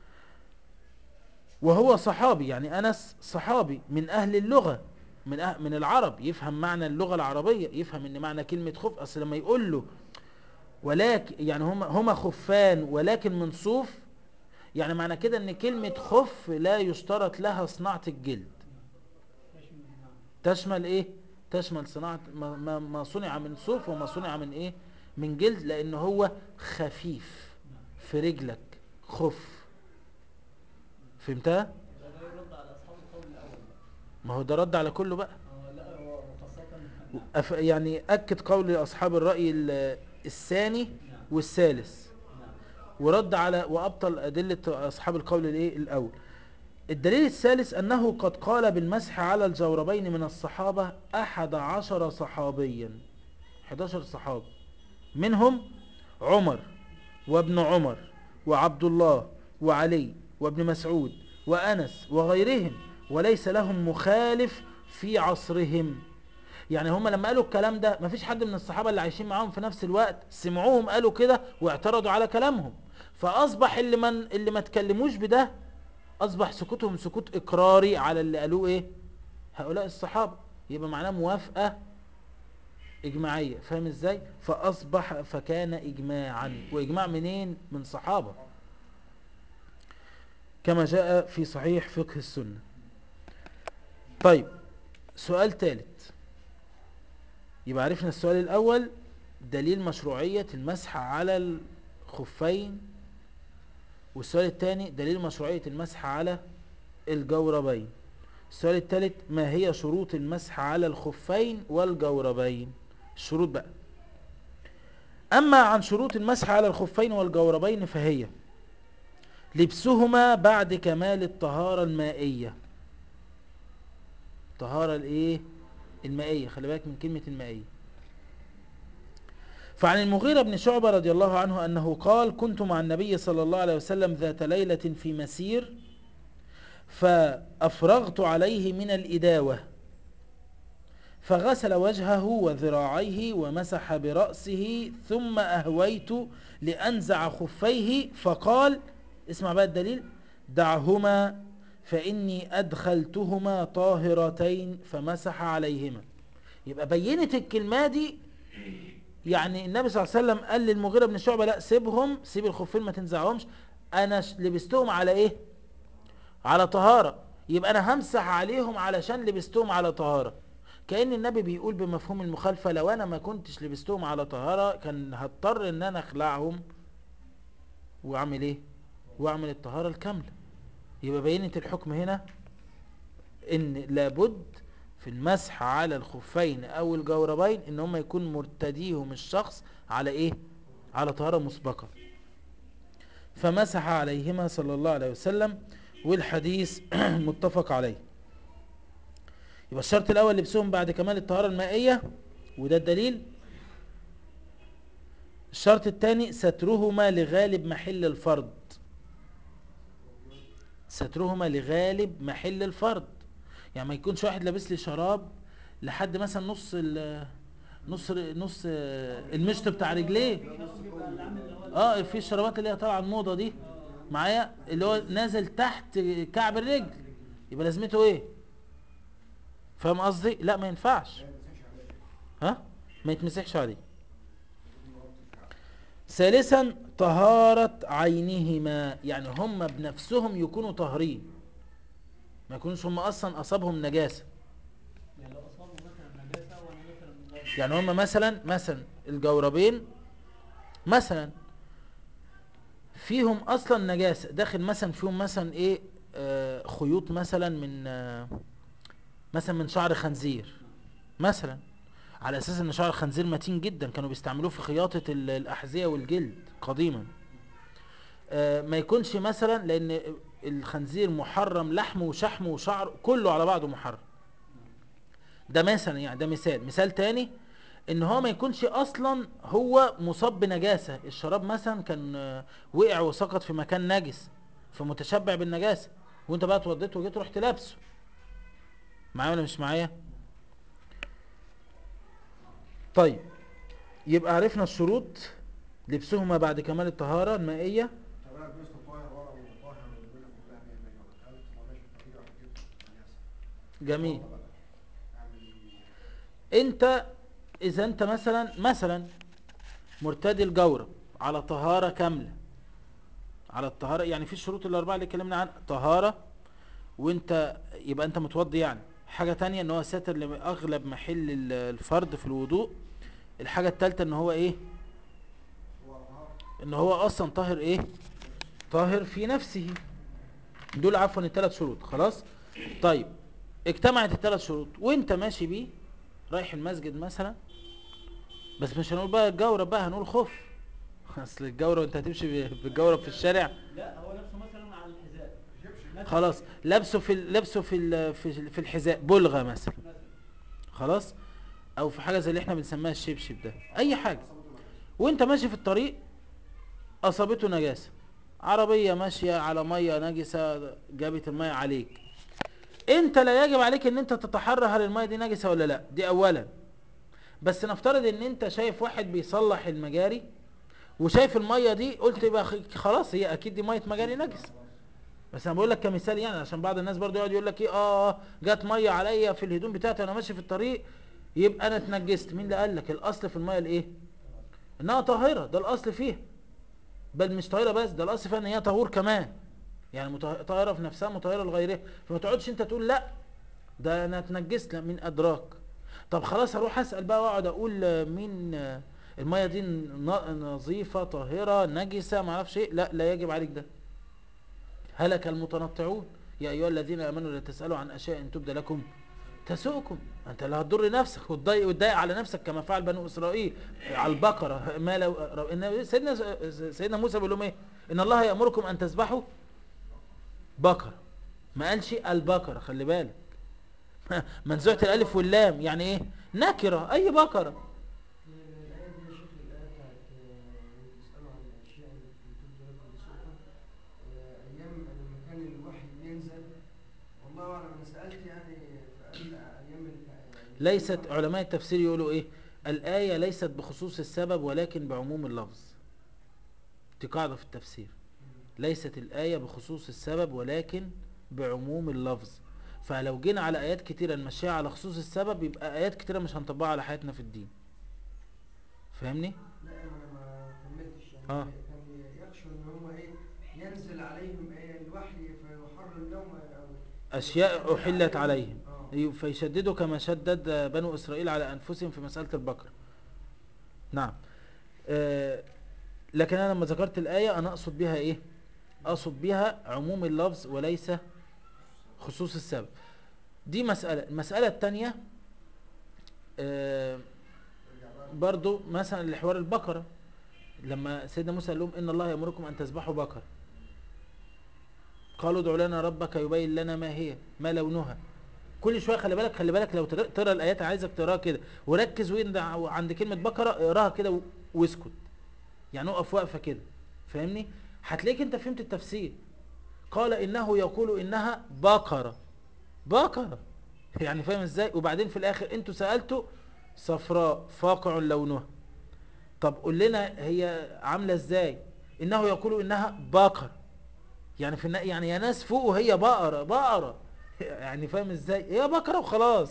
A: وهو صحابي يعني أنس صحابي من أهل اللغة من أه من العرب يفهم معنى اللغة العربية يفهم ان معنى كلمة خف أصل لما يقول له ولكن يعني هما, هما خفان ولكن من صوف يعني معنى كده ان كلمة خف لا يشترط لها صناعة الجلد
B: تشمل نعم
A: تشمل ايه تشمل صناعة ما, ما, ما صنع من صوف وما صنع من ايه من جلد لان هو خفيف
B: نعم
A: في رجلك خف فهمتها
B: يبقى ده يرد على اصحاب القول الاول بقى
A: ما هو ده رد على كله بقى
B: آه، لا هو وخاصة نعم.
A: أف يعني أكد قول أصحاب الرأي ال- الثاني
B: نعم
A: والثالث
B: نعم
A: ورد على وأبطل أدلة أصحاب القول الإيه الأول الدليل الثالث أنه قد قال بالمسح على الجوربين من الصحابة أحد عشر صحابيا 11 صحابي منهم عمر وابن عمر وعبد الله وعلي وابن مسعود وأنس وغيرهم وليس لهم مخالف في عصرهم يعني هم لما قالوا الكلام ده مفيش حد من الصحابة اللي عايشين معاهم في نفس الوقت سمعوهم قالوا كده واعترضوا على كلامهم فأصبح اللي من اللي ما تكلموش بده أصبح سكوتهم سكوت إقراري على اللي قالوه إيه هؤلاء الصحابة يبقى معناه موافقة إجماعية فاهم إزاي فأصبح فكان إجماعا وإجماع منين من صحابة كما جاء في صحيح فقه السنة طيب سؤال ثالث يبقى عرفنا السؤال الأول دليل مشروعية المسح على الخفين والسؤال الثاني دليل مشروعية المسح على الجوربين السؤال الثالث ما هي شروط المسح على الخفين والجوربين الشروط بقى أما عن شروط المسح على الخفين والجوربين فهي لبسهما بعد كمال الطهارة المائية طهارة الايه المائية خلي بالك من كلمة المائية فعن المغيرة بن شعبة رضي الله عنه أنه قال كنت مع النبي صلى الله عليه وسلم ذات ليلة في مسير فأفرغت عليه من الإداوة فغسل وجهه وذراعيه ومسح برأسه ثم أهويت لأنزع خفيه فقال اسمع بقى الدليل دعهما فإني أدخلتهما طاهرتين فمسح عليهما يبقى بينت الكلمة دي يعني النبي صلى الله عليه وسلم قال للمغيرة بن شعبة لا سيبهم سيب الخفين ما تنزعهمش انا ش- لبستهم على ايه على طهارة يبقى انا همسح عليهم علشان لبستهم على طهارة كأن النبي بيقول بمفهوم المخالفة لو انا ما كنتش لبستهم على طهارة كان هضطر ان انا اخلعهم واعمل ايه واعمل الطهارة الكاملة يبقى بينت الحكم هنا ان لابد في المسح على الخفين او الجوربين ان هم يكون مرتديهم الشخص على ايه على طهارة مسبقة فمسح عليهما صلى الله عليه وسلم والحديث متفق عليه يبقى الشرط الاول لبسهم بعد كمال الطهارة المائية وده الدليل الشرط الثاني سترهما لغالب محل الفرض سترهما لغالب محل الفرض يعني ما يكونش واحد لابس لي شراب لحد مثلا نص ال نص نص المشط بتاع رجليه
B: بيبقى العامل اللي هو
A: اه في الشرابات اللي هي طالعه الموضه دي معايا اللي هو نازل تحت كعب الرجل يبقى لازمته ايه فاهم قصدي لا ما ينفعش ها ما يتمسحش عليه ثالثا طهارة عينهما يعني هم بنفسهم يكونوا طاهرين ما يكونوش هم اصلا اصابهم نجاسة
B: يعني لو اصابه مثلا نجاسه وانا مثلا مضاد
A: يعني هم مثلا مثلا الجوربين مثلا فيهم اصلا نجاسة داخل مثلا فيهم مثلا ايه آه خيوط مثلا من آه مثلا من شعر خنزير مثلا على اساس ان شعر الخنزير متين جدا كانوا بيستعملوه في خياطة ال- الاحذية والجلد قديما آه ما يكونش مثلا لان الخنزير محرم لحمه وشحمه وشعره كله على بعضه محرم ده مثلا يعني ده مثال مثال تاني ان هو ما يكونش اصلا هو مصاب بنجاسة الشراب مثلا كان آه، وقع وسقط في مكان نجس فمتشبع بالنجاسة وانت بقى اتوضيت وجيت رحت لابسه معايا ولا مش معايا طيب يبقى عرفنا الشروط لبسهما بعد كمال الطهارة المائية
D: طب انا لبست طاهر ورا وطاهر والدنيا كلها 100 100 ودخلت وماشي في الطريق رحت جبت نجاسة.
A: جميل
D: بقى. اعمل ايه؟
A: انت اذا انت مثلا مثلا مرتدي الجورب على طهارة كاملة على الطهارة يعني في الشروط الاربعة اللي اتكلمنا عنها طهارة وانت يبقى انت متوضي يعني حاجة تانية ان هو ساتر لاغلب محل ال- الفرد في الوضوء الحاجة التالتة ان هو ايه
D: هو طهارة.
A: ان هو اصلا طاهر ايه طاهر في نفسه دول عفوا الثلاث شروط خلاص طيب اجتمعت الثلاث شروط وانت ماشي بيه رايح المسجد مثلا بس مش هنقول بقى الجورب بقى هنقول خف اصل الجورب انت هتمشي ب- بالجورب في الشارع
B: لا هو لابسه مثلا على الحذاء مثلا-
A: خلاص لابسه في ال- لابسه في ال- في ال- في الحذاء بلغه مثلا
B: مثلا
A: خلاص او في حاجه زي اللي احنا بنسميها الشبشب ده اي حاجه وانت ماشي في الطريق اصابته نجاسه عربيه ماشيه على ميه نجسه جابت الميه عليك انت لا يجب عليك ان انت تتحرى هل الميه دي نجسه ولا لا دي اولا بس نفترض ان انت شايف واحد بيصلح المجاري وشايف الميه دي قلت يبقى خ- خلاص هي اكيد دي ميه مجاري نجسه بس انا بقول لك كمثال يعني عشان بعض الناس برضو يقعد يقول لك ايه اه آه، جت ميه عليا في الهدوم بتاعتي وانا ماشي في الطريق يبقى انا اتنجست مين اللي قال لك الاصل في الميه الايه انها طاهره ده الاصل فيها بل مش طاهره بس ده الاصل فيها ان هي طهور كمان يعني مطه- طاهره في نفسها مطهره لغيرها فما تقعدش انت تقول لا ده انا اتنجست لا مين ادراك طب خلاص هروح اسال بقى واقعد اقول آه، مين آه، الميه دي ن- نظيفه طاهره نجسه ما اعرفش ايه لا لا يجب عليك ده هلك المتنطعون يا ايها الذين امنوا لا تسالوا عن اشياء ان تبدى لكم تسؤكم انت اللي هتضر نفسك وتضايق وتضايق على نفسك كما فعل بنو اسرائيل على البقره ما لو ان سيدنا سيدنا موسى بيقول لهم ايه ان الله يامركم ان تذبحوا بقره ما قالش البقره خلي بالك منزوعه الالف واللام يعني ايه نكره اي بقره
E: الآية دي يا شيخ الآية بتاعت آه، تسألوا عن الأشياء التي تبدو لكم بسوءكم آه، أيام لما كان الوحي بينزل والله أعلم أنا سألت يعني فقال أيام ال- يعني
A: ليست علماء التفسير يقولوا ايه الآية ليست بخصوص السبب ولكن بعموم اللفظ دي قاعدة في التفسير ليست الآية بخصوص السبب ولكن بعموم اللفظ فلو جينا على آيات كتيرة نمشيها على خصوص السبب يبقى آيات كتيرة مش هنطبقها على حياتنا في الدين فاهمني؟
E: لا أنا ما كملتش يعني
A: آه.
E: كان يخشوا إن هو إيه ينزل عليهم إيه الوحي فيحرم لهم أو
A: أشياء أحلت عليهم
E: آه.
A: أيوة، فيشددوا كما شدد بنو إسرائيل على أنفسهم في مسألة البقر نعم آه، لكن أنا لما ذكرت الآية أنا أقصد بها إيه أقصد بها عموم اللفظ وليس خصوص السبب دي مسألة المسألة التانية آه، برضو مثلا لحوار البقرة لما سيدنا موسى قال لهم إن الله يأمركم أن تذبحوا بقرة قالوا ادع لنا ربك يبين لنا ما هي ما لونها كل شويه خلي بالك خلي بالك لو تر- تقرا الايات عايزك تقراها كده وركز وين عند كلمه بقره اقراها كده و- واسكت يعني اقف وقفه كده فاهمني هتلاقيك انت فهمت التفسير قال انه يقول انها بقره بقره يعني فاهم ازاي وبعدين في الاخر انتوا سالتوا صفراء فاقع لونها طب قول لنا هي عامله ازاي انه يقول انها بقره يعني في النا... يعني يا ناس فوق وهي بقرة بقرة يعني فاهم ازاي هي بقرة وخلاص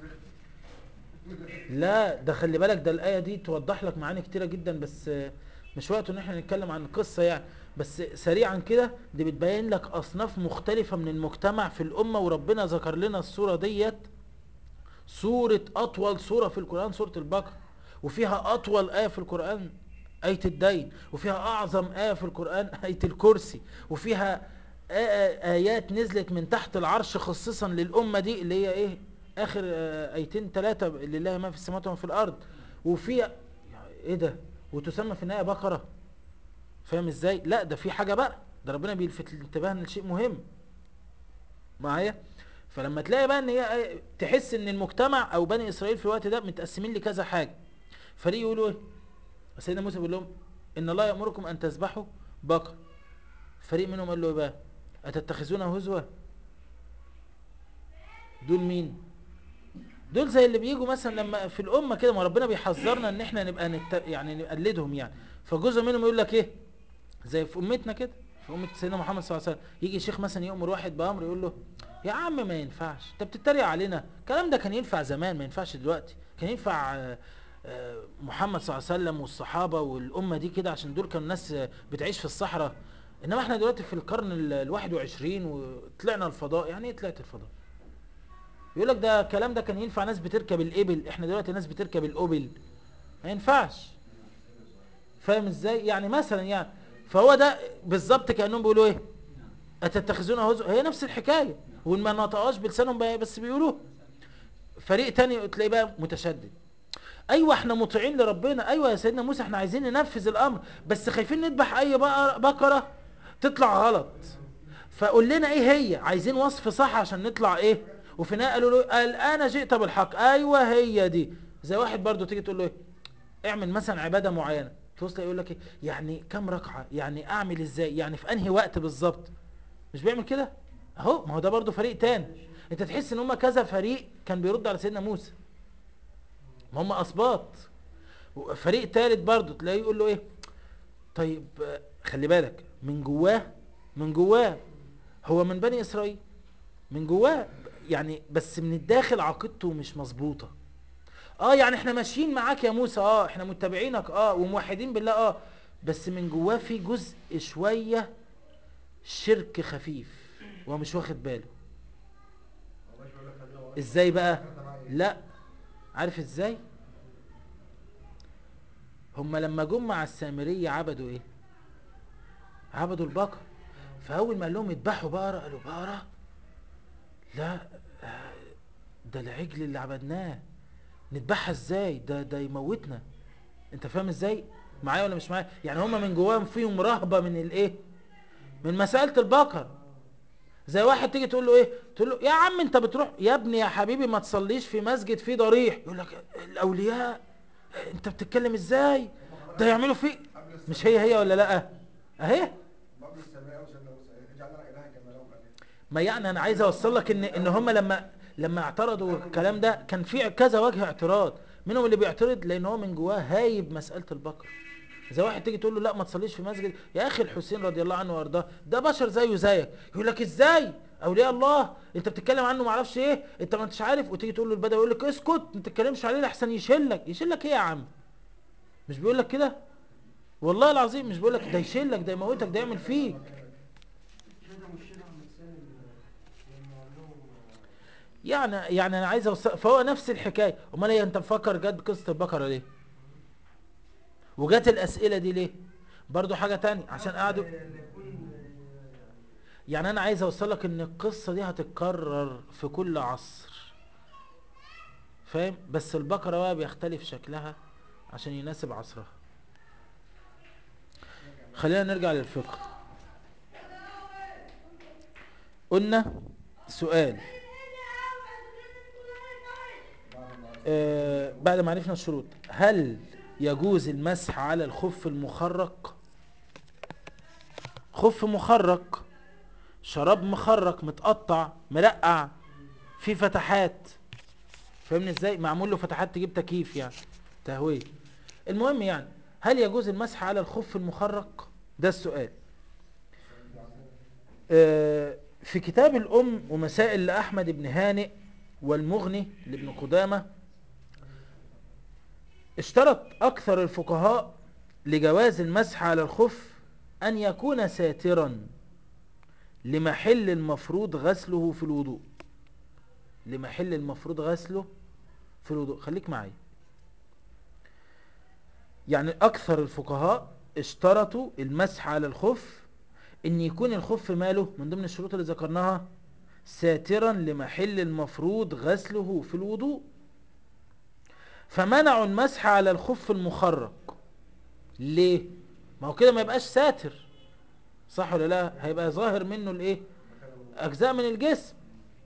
A: لا ده خلي بالك ده الآية دي توضح لك معاني كتيرة جدا بس آه، مش وقته ان احنا نتكلم عن القصة يعني بس سريعا كده دي بتبين لك أصناف مختلفة من المجتمع في الأمة وربنا ذكر لنا الصورة ديت سورة أطول سورة في القرآن سورة البقرة وفيها أطول آية في القرآن آية الدين وفيها أعظم آية في القرآن آية الكرسي وفيها آ- آيات نزلت من تحت العرش خصيصا للأمة دي اللي هي إيه آخر آه، آيتين ثلاثة لله ما في السماوات وما في الأرض وفيها إيه ده وتسمى في النهاية بقرة فاهم إزاي لا ده في حاجة بقى ده ربنا بيلفت الانتباه لشيء مهم معايا فلما تلاقي بقى ان هي تحس ان المجتمع او بني اسرائيل في الوقت ده متقسمين لكذا حاجه فريق يقولوا ايه سيدنا موسى بيقول لهم ان الله يامركم ان تذبحوا بقر فريق منهم قال له ايه بقى اتتخذونه هزوا دول مين دول زي اللي بيجوا مثلا لما في الامه كده ما ربنا بيحذرنا ان احنا نبقى نت... يعني نقلدهم يعني فجزء منهم يقول لك ايه زي في امتنا كده في امه سيدنا محمد صلى الله عليه وسلم يجي شيخ مثلا يامر واحد بامر يقول له يا عم ما ينفعش انت بتتريق علينا الكلام ده كان ينفع زمان ما ينفعش دلوقتي كان ينفع آه، آه، محمد صلى الله عليه وسلم والصحابه والامه دي كده عشان دول كانوا ناس آه، بتعيش في الصحراء انما احنا دلوقتي في القرن ال- الواحد وعشرين وطلعنا الفضاء يعني ايه طلعت الفضاء يقول لك ده الكلام ده كان ينفع ناس بتركب الابل احنا دلوقتي ناس بتركب الاوبل ما ينفعش فاهم ازاي يعني مثلا يعني فهو ده بالظبط كانهم بيقولوا ايه اتتخذون هزوا هي نفس الحكايه وما نطقهاش بلسانهم بقى بس بيقولوه فريق تاني تلاقيه بقى متشدد ايوه احنا مطيعين لربنا ايوه يا سيدنا موسى احنا عايزين ننفذ الامر بس خايفين نذبح اي بقرة, بقرة تطلع غلط فقول لنا ايه هي عايزين وصف صح عشان نطلع ايه وفي النهايه قالوا له الان جئت بالحق ايوه هي دي زي واحد برضو تيجي تقول له ايه اعمل مثلا عباده معينه توصل يقول لك ايه يعني كم ركعه يعني اعمل ازاي يعني في انهي وقت بالظبط مش بيعمل كده اهو ما هو ده برضو فريق تاني انت تحس ان هم كذا فريق كان بيرد على سيدنا موسى ما هم اسباط فريق تالت برضو تلاقيه يقول له ايه طيب آه، خلي بالك من جواه من جواه هو من بني اسرائيل من جواه يعني بس من الداخل عقيدته مش مظبوطه اه يعني احنا ماشيين معاك يا موسى اه احنا متبعينك اه وموحدين بالله اه بس من جواه في جزء شويه شرك خفيف وهو مش واخد باله
D: والله شو يقول لك خلينا ورا.
A: ازاي بقى
D: الكلام ده معايا إيه؟
A: لا عارف ازاي هم لما جم مع السامرية عبدوا ايه عبدوا البقر فاول ما قال لهم اذبحوا بقرة قالوا بقرة لا آه، ده العجل اللي عبدناه نذبحها ازاي ده ده يموتنا انت فاهم ازاي معايا ولا مش معايا يعني هم من جواهم فيهم رهبة من الايه من مسألة البقر زي واحد تيجي تقول له ايه تقول له يا عم انت بتروح يا ابني يا حبيبي ما تصليش في مسجد فيه ضريح يقول لك الاولياء انت بتتكلم ازاي ده يعملوا فيه
D: قبل السماء
A: مش هي هي ولا لا اهي
D: قبل السماء وسيدنا موسى اجعل لنا الها كما لهم اله
A: ما يعني انا عايز اوصل لك ان ان هم لما لما اعترضوا الكلام ده كان في كذا وجه اعتراض منهم اللي بيعترض لان هو من جواه هايب مساله البقر زي واحد تيجي تقول له لا ما تصليش في مسجد يا اخي الحسين رضي الله عنه وارضاه ده بشر زيه زيك يقول لك ازاي اولياء الله انت بتتكلم عنه ما اعرفش ايه انت ما انتش عارف وتيجي تقول له البدوي يقول لك اسكت ما تتكلمش عليه لحسن يشلك يشلك ايه يا عم مش بيقول لك كده والله العظيم مش بيقول لك ده يشلك ده يموتك ده يعمل فيك
E: شتموا الشيخ احمد سالم لما قال لهم
A: يعني يعني انا عايز اوصل فهو نفس الحكايه امال ايه انت مفكر جت قصه البقره ليه وجت الاسئله دي ليه برضو حاجه تانية عشان قعدوا
E: اللي يكون
A: يعني انا عايز اوصل لك ان القصه دي هتتكرر في كل عصر فاهم بس البقره بقى بيختلف شكلها عشان يناسب عصرها خلينا نرجع للفقه قلنا سؤال آه بعد ما عرفنا الشروط هل يجوز المسح على الخف المخرق خف مخرق شراب مخرق متقطع مرقع في فتحات فاهمني ازاي معمول له فتحات تجيب تكييف يعني تهويه المهم يعني هل يجوز المسح على الخف المخرق ده السؤال آه، في كتاب الأم ومسائل لأحمد بن هانئ والمغني لابن قدامة اشترط أكثر الفقهاء لجواز المسح على الخف أن يكون ساترا لمحل المفروض غسله في الوضوء لمحل المفروض غسله في الوضوء خليك معي يعني أكثر الفقهاء اشترطوا المسح على الخف ان يكون الخف ماله من ضمن الشروط اللي ذكرناها ساترا لمحل المفروض غسله في الوضوء فمنعوا المسح على الخف المخرق ليه ما هو كده ما يبقاش ساتر صح ولا لا هيبقى ظاهر منه الايه اجزاء من الجسم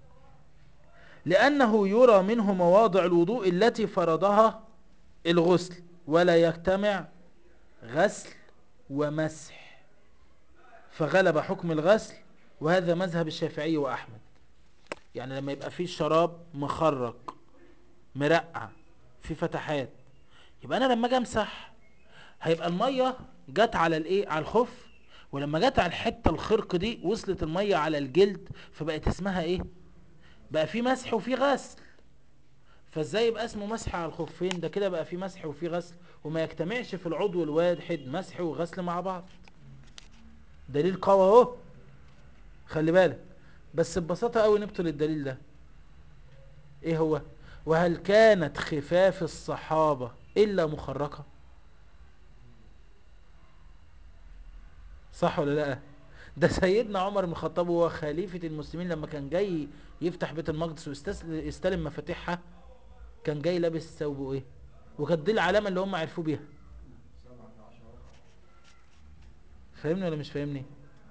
A: لانه يرى منه مواضع الوضوء التي فرضها الغسل ولا يجتمع غسل ومسح فغلب حكم الغسل وهذا مذهب الشافعي وأحمد يعني لما يبقى فيه شراب مخرق مرقع في فتحات يبقى أنا لما أجي أمسح هيبقى المية جت على الإيه على الخف ولما جت على الحتة الخرق دي وصلت المية على الجلد فبقت اسمها إيه بقى في مسح وفي غسل فازاي يبقى اسمه مسح على الخفين ده كده بقى في مسح وفي غسل وما يجتمعش في العضو الواحد مسح وغسل مع بعض دليل قوي اهو خلي بالك بس ببساطة قوي نبطل الدليل ده ايه هو وهل كانت خفاف الصحابة الا مخرقة صح ولا لا ده سيدنا عمر بن الخطاب وهو خليفة المسلمين لما كان جاي يفتح بيت المقدس ويستلم مفاتيحها كان جاي لابس ثوبه ايه وكانت دي العلامة اللي هم عرفوا بيها
D: سبعة عشر رقم
A: فاهمني ولا مش فاهمني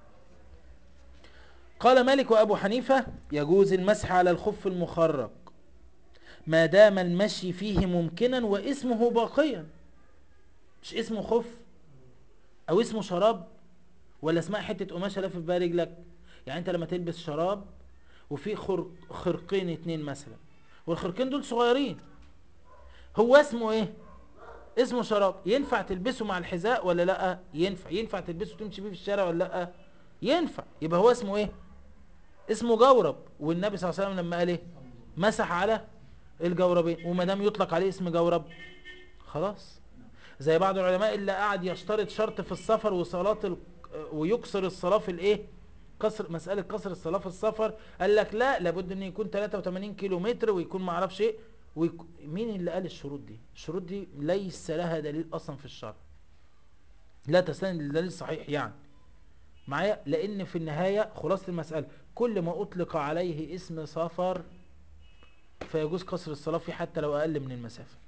A: قال مالك وابو حنيفة يجوز المسح على الخف المخرق ما دام المشي فيه ممكنا واسمه باقيا مش اسمه خف او اسمه شراب ولا اسمها حتة قماشة لافف بها رجلك يعني انت لما تلبس شراب وفي خر... خرقين اتنين مثلا والخرقين دول صغيرين هو اسمه ايه اسمه شراب ينفع تلبسه مع الحذاء ولا لا ينفع ينفع تلبسه وتمشي بيه في الشارع ولا لا ينفع يبقى هو اسمه ايه اسمه جورب والنبي صلى الله عليه وسلم لما قال ايه مسح على الجوربين وما دام يطلق عليه اسم جورب خلاص زي بعض العلماء اللي قاعد يشترط شرط في السفر وصلاة ال... ويكسر الصلاة في الايه كسر مسألة كسر الصلاة في السفر قال لك لا لابد ان يكون 83 كيلو متر ويكون ما اعرفش ايه ويك... مين اللي قال الشروط دي الشروط دي ليس لها دليل اصلا في الشرع لا تستند للدليل الصحيح يعني معايا لان في النهاية خلاصة المسألة كل ما اطلق عليه اسم سفر فيجوز قصر الصلاة فيه حتى لو اقل من المسافة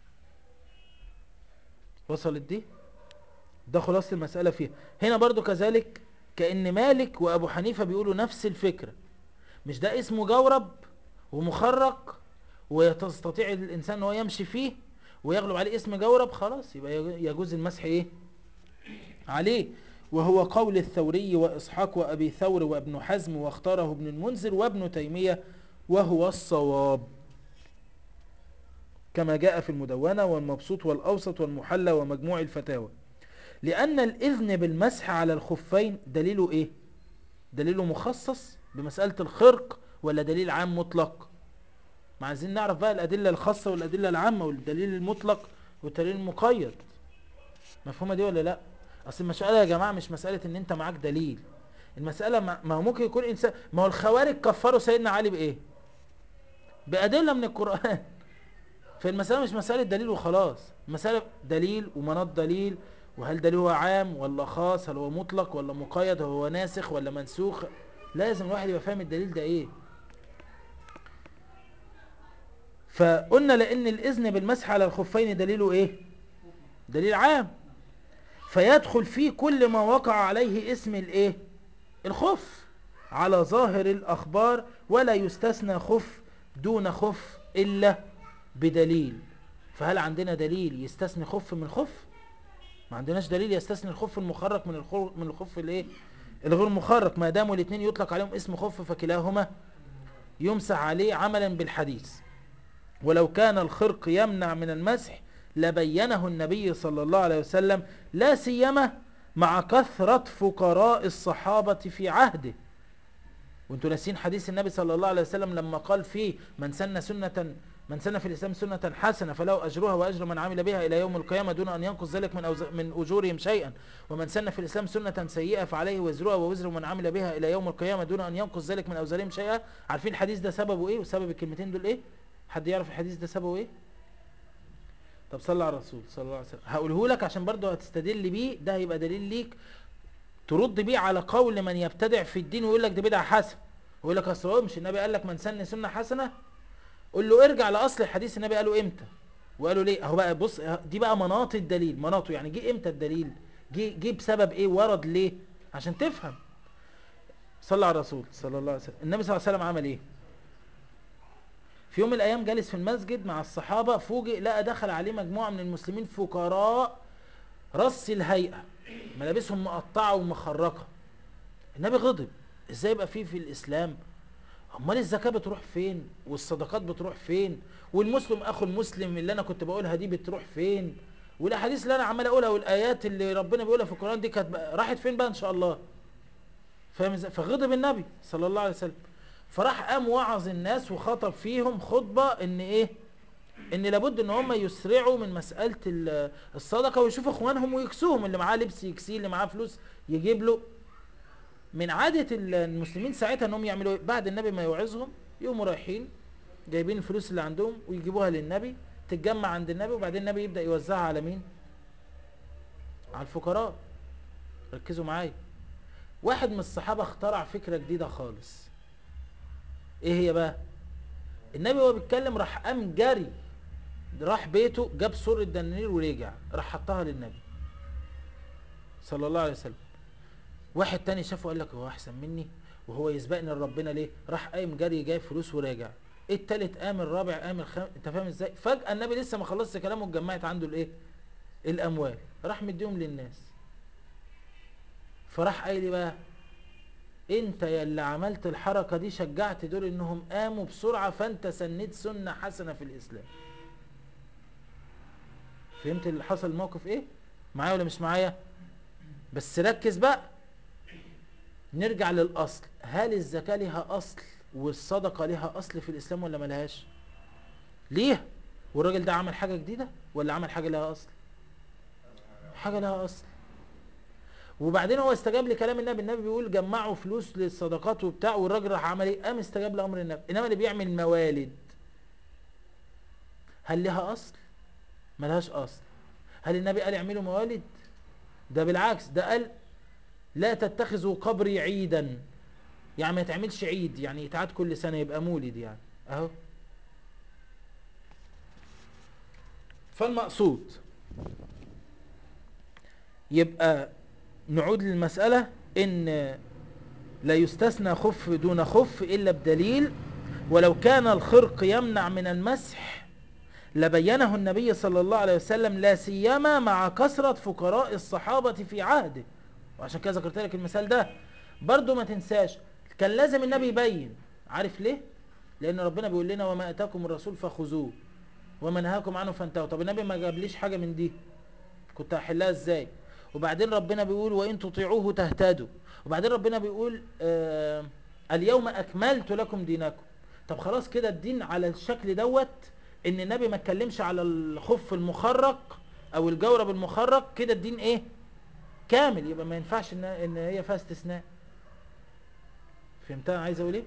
A: وصلت دي ده خلاصة المسألة فيها هنا برضو كذلك كأن مالك وابو حنيفة بيقولوا نفس الفكرة مش ده اسمه جورب ومخرق ويستطيع الانسان ان هو يمشي فيه ويغلب عليه اسم جورب خلاص يبقى يجوز المسح ايه عليه وهو قول الثوري واسحاق وابي ثور وابن حزم واختاره ابن المنذر وابن تيمية وهو الصواب كما جاء في المدونة والمبسوط والأوسط والمحلى ومجموع الفتاوى لأن الإذن بالمسح على الخفين دليله إيه؟ دليله مخصص بمسألة الخرق ولا دليل عام مطلق؟ ما عايزين نعرف بقى الأدلة الخاصة والأدلة العامة والدليل المطلق والدليل المقيد مفهومة دي ولا لا؟ أصل المسألة يا جماعة مش مسألة إن أنت معاك دليل المسألة ما هو ممكن يكون إنسان ما هو الخوارج كفروا سيدنا علي بإيه؟ بأدلة من القرآن فالمسألة مش مسألة دليل وخلاص المسألة دليل ومناط دليل وهل دليل هو عام ولا خاص هل هو مطلق ولا مقيد هو ناسخ ولا منسوخ لازم الواحد يبقى فاهم الدليل ده ايه فقلنا لان الاذن بالمسح على الخفين دليله ايه دليل عام فيدخل فيه كل ما وقع عليه اسم الايه الخف على ظاهر الاخبار ولا يستثنى خف دون خف الا بدليل فهل عندنا دليل يستثني خف من خف ما عندناش دليل يستثني الخف المخرق من الخف من الخف الايه الغير مخرق ما داموا الاثنين يطلق عليهم اسم خف فكلاهما يمسح عليه عملا بالحديث ولو كان الخرق يمنع من المسح لبينه النبي صلى الله عليه وسلم لا سيما مع كثرة فقراء الصحابة في عهده وانتوا ناسين حديث النبي صلى الله عليه وسلم لما قال فيه من سن سنة من سن في الإسلام سنة حسنة فله أجرها وأجر من عمل بها إلى يوم القيامة دون أن ينقص ذلك من, أوز... من أجورهم شيئا ومن سن في الإسلام سنة سيئة فعليه وزرها ووزر من عمل بها إلى يوم القيامة دون أن ينقص ذلك من أوزارهم شيئا عارفين الحديث ده سببه إيه وسبب الكلمتين دول إيه حد يعرف الحديث ده سببه إيه طب صلى على الرسول صلى الله عليه وسلم هقوله لك عشان برضه هتستدل بيه ده هيبقى دليل ليك ترد بيه على قول من يبتدع في الدين ويقول لك ده بدعة حسنة ويقول لك اصل هو مش النبي قال لك من سن سنة حسنة قول له ارجع لاصل الحديث النبي قاله امتى وقالوا ليه اهو بقى بص دي بقى مناط الدليل مناطه يعني جه امتى الدليل جه جه بسبب ايه ورد ليه عشان تفهم صلى على الرسول صلى الله عليه وسلم النبي صلى الله عليه وسلم عمل ايه في يوم من الايام جالس في المسجد مع الصحابه فوجئ لقى دخل عليه مجموعه من المسلمين فقراء رص الهيئه ملابسهم مقطعه ومخرقه النبي غضب ازاي يبقى فيه في الاسلام امال الزكاه بتروح فين والصدقات بتروح فين والمسلم اخو المسلم اللي انا كنت بقولها دي بتروح فين والاحاديث اللي انا عمال اقولها والايات اللي ربنا بيقولها في القران دي كانت راحت فين بقى ان شاء الله فاهم ازاي فغضب النبي صلى الله عليه وسلم فراح قام وعظ الناس وخطب فيهم خطبه ان ايه ان لابد ان هم يسرعوا من مساله الصدقه ويشوفوا اخوانهم ويكسوهم اللي معاه لبس يكسيه اللي معاه فلوس يجيب له من عادة المسلمين ساعتها انهم يعملوا ايه بعد النبي ما يوعظهم يقوموا رايحين جايبين الفلوس اللي عندهم ويجيبوها للنبي تتجمع عند النبي وبعدين النبي يبدأ يوزعها على مين على الفقراء ركزوا معايا واحد من الصحابة اخترع فكرة جديدة خالص ايه هي بقى النبي وهو بيتكلم راح قام جري راح بيته جاب سور الدنانير ورجع راح حطها للنبي صلى الله عليه وسلم واحد تاني شافه قال لك هو احسن مني وهو يسبقني لربنا ليه راح قايم جري جايب فلوس وراجع التالت قام الرابع قام الخام انت فاهم ازاي فجأة النبي لسه ما خلصش كلامه اتجمعت عنده الايه الاموال راح مديهم للناس فراح قايل لي بقى انت يا اللي عملت الحركة دي شجعت دول انهم قاموا بسرعة فانت سنيت سنة حسنة في الاسلام فهمت اللي حصل الموقف ايه معايا ولا مش معايا بس ركز بقى نرجع للاصل هل الزكاة لها اصل والصدقة لها اصل في الاسلام ولا ملهاش ليه والراجل ده عمل حاجة جديدة ولا عمل حاجة لها اصل حاجة لها اصل وبعدين هو استجاب لكلام النبي النبي بيقول جمعوا فلوس للصدقات وبتاع والراجل راح عمل ايه قام استجاب لامر النبي انما اللي بيعمل موالد هل لها اصل ملهاش اصل هل النبي قال اعملوا موالد ده بالعكس ده قال لا تتخذوا قبري عيدا يعني ما يتعملش عيد يعني يتعاد كل سنة يبقى مولد يعني اهو فالمقصود يبقى نعود للمسألة ان لا يستثنى خف دون خف الا بدليل ولو كان الخرق يمنع من المسح لبينه النبي صلى الله عليه وسلم لا سيما مع كثرة فقراء الصحابة في عهده وعشان كده ذكرت لك المثال ده برضو ما تنساش كان لازم النبي يبين عارف ليه لان ربنا بيقول لنا وما اتاكم الرسول فخذوه وما نهاكم عنه فانتهوا طب النبي ما جابليش حاجة من دي كنت هحلها ازاي وبعدين ربنا بيقول وان تطيعوه تهتدوا وبعدين ربنا بيقول آه اليوم اكملت لكم دينكم طب خلاص كده الدين على الشكل دوت ان النبي ما اتكلمش على الخف المخرق او الجورب المخرق كده الدين ايه كامل يبقى ما ينفعش ان, إن هي فيها استثناء فهمتها عايز اقول ايه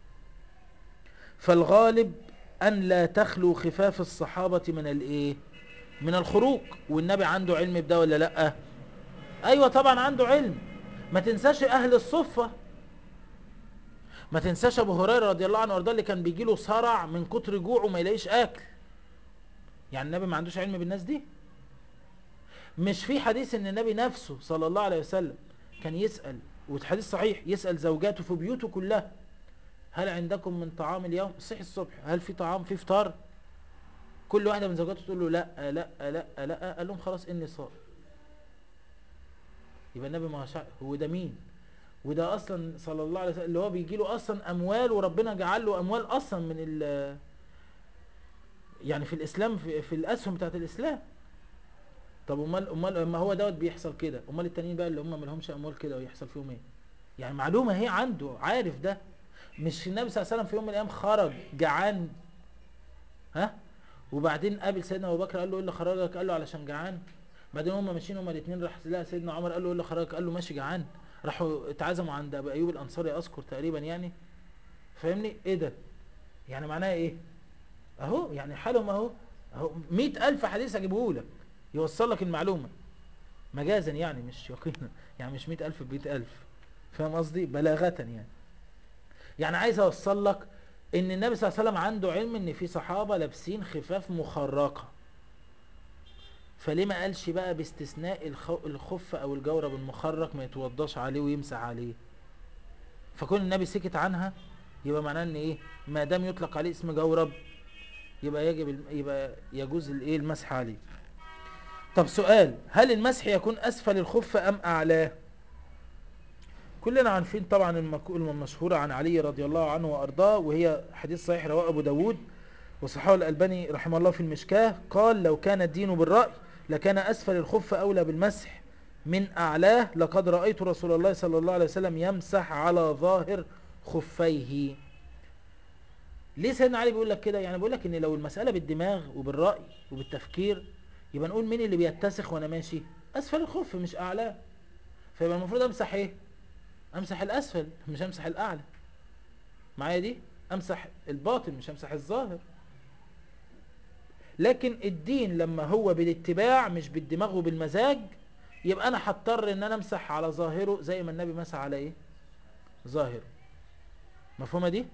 A: فالغالب ان لا تخلو خفاف الصحابة من الايه من الخروق والنبي عنده علم بده ولا لا ايوه طبعا عنده علم ما تنساش اهل الصفة ما تنساش ابو هريرة رضي الله عنه وارضاه اللي كان بيجي له صرع من كتر جوعه ما يلاقيش اكل يعني النبي ما عندوش علم بالناس دي مش في حديث ان النبي نفسه صلى الله عليه وسلم كان يسأل والحديث صحيح يسأل زوجاته في بيوته كلها هل عندكم من طعام اليوم صحي الصبح هل في طعام في فطار كل واحدة من زوجاته تقول له لا لا لا لا قال لهم خلاص اني صائم يبقى النبي ما شاء هو ده مين وده اصلا صلى الله عليه وسلم اللي هو بيجي له اصلا اموال وربنا جعل له اموال اصلا من ال يعني في الاسلام في, في الاسهم بتاعت الاسلام طب امال امال ما هو دوت بيحصل كده امال التانيين بقى اللي هم ما لهمش اموال كده ويحصل فيهم ايه يعني معلومه هي عنده عارف ده مش النبي صلى الله عليه وسلم في يوم من الايام خرج جعان ها وبعدين قابل سيدنا ابو بكر قال له ايه اللي خرجك قال له علشان جعان بعدين هم ماشيين هم الاثنين راح لقى سيدنا عمر قال له ايه اللي خرجك قال له ماشي جعان راحوا اتعزموا عند ابو ايوب الانصاري اذكر تقريبا يعني فاهمني ايه ده يعني معناها ايه اهو يعني حالهم اهو اهو 100000 حديث اجيبه لك يوصل لك المعلومه مجازا يعني مش يقينا يعني مش 100000 ب 100000 فاهم قصدي بلاغه يعني يعني عايز اوصل لك ان النبي صلى الله عليه وسلم عنده علم ان في صحابه لابسين خفاف مخرقه فليه ما قالش بقى باستثناء الخف او الجورب المخرق ما يتوضاش عليه ويمسح عليه فكون النبي سكت عنها يبقى معناه ان ايه ما دام يطلق عليه اسم جورب يبقى يجب يبقى يجوز الايه المسح عليه طب سؤال هل المسح يكون اسفل الخف ام اعلاه كلنا عارفين طبعا المقولة المشهورة عن علي رضي الله عنه وارضاه وهي حديث صحيح رواه ابو داود وصححه الالباني رحمه الله في المشكاه قال لو كان الدين بالرأي لكان اسفل الخف اولى بالمسح من اعلاه لقد رأيت رسول الله صلى الله عليه وسلم يمسح على ظاهر خفيه ليه سيدنا علي بيقول لك كده يعني بيقول لك ان لو المسألة بالدماغ وبالرأي وبالتفكير يبقى نقول مين اللي بيتسخ وانا ماشي اسفل الخف مش اعلاه فيبقى المفروض امسح ايه امسح الاسفل مش امسح الاعلى معايا دي امسح الباطن مش امسح الظاهر لكن الدين لما هو بالاتباع مش بالدماغ وبالمزاج يبقى انا هضطر ان انا امسح على ظاهره زي ما النبي مسح على ايه ظاهره مفهومه دي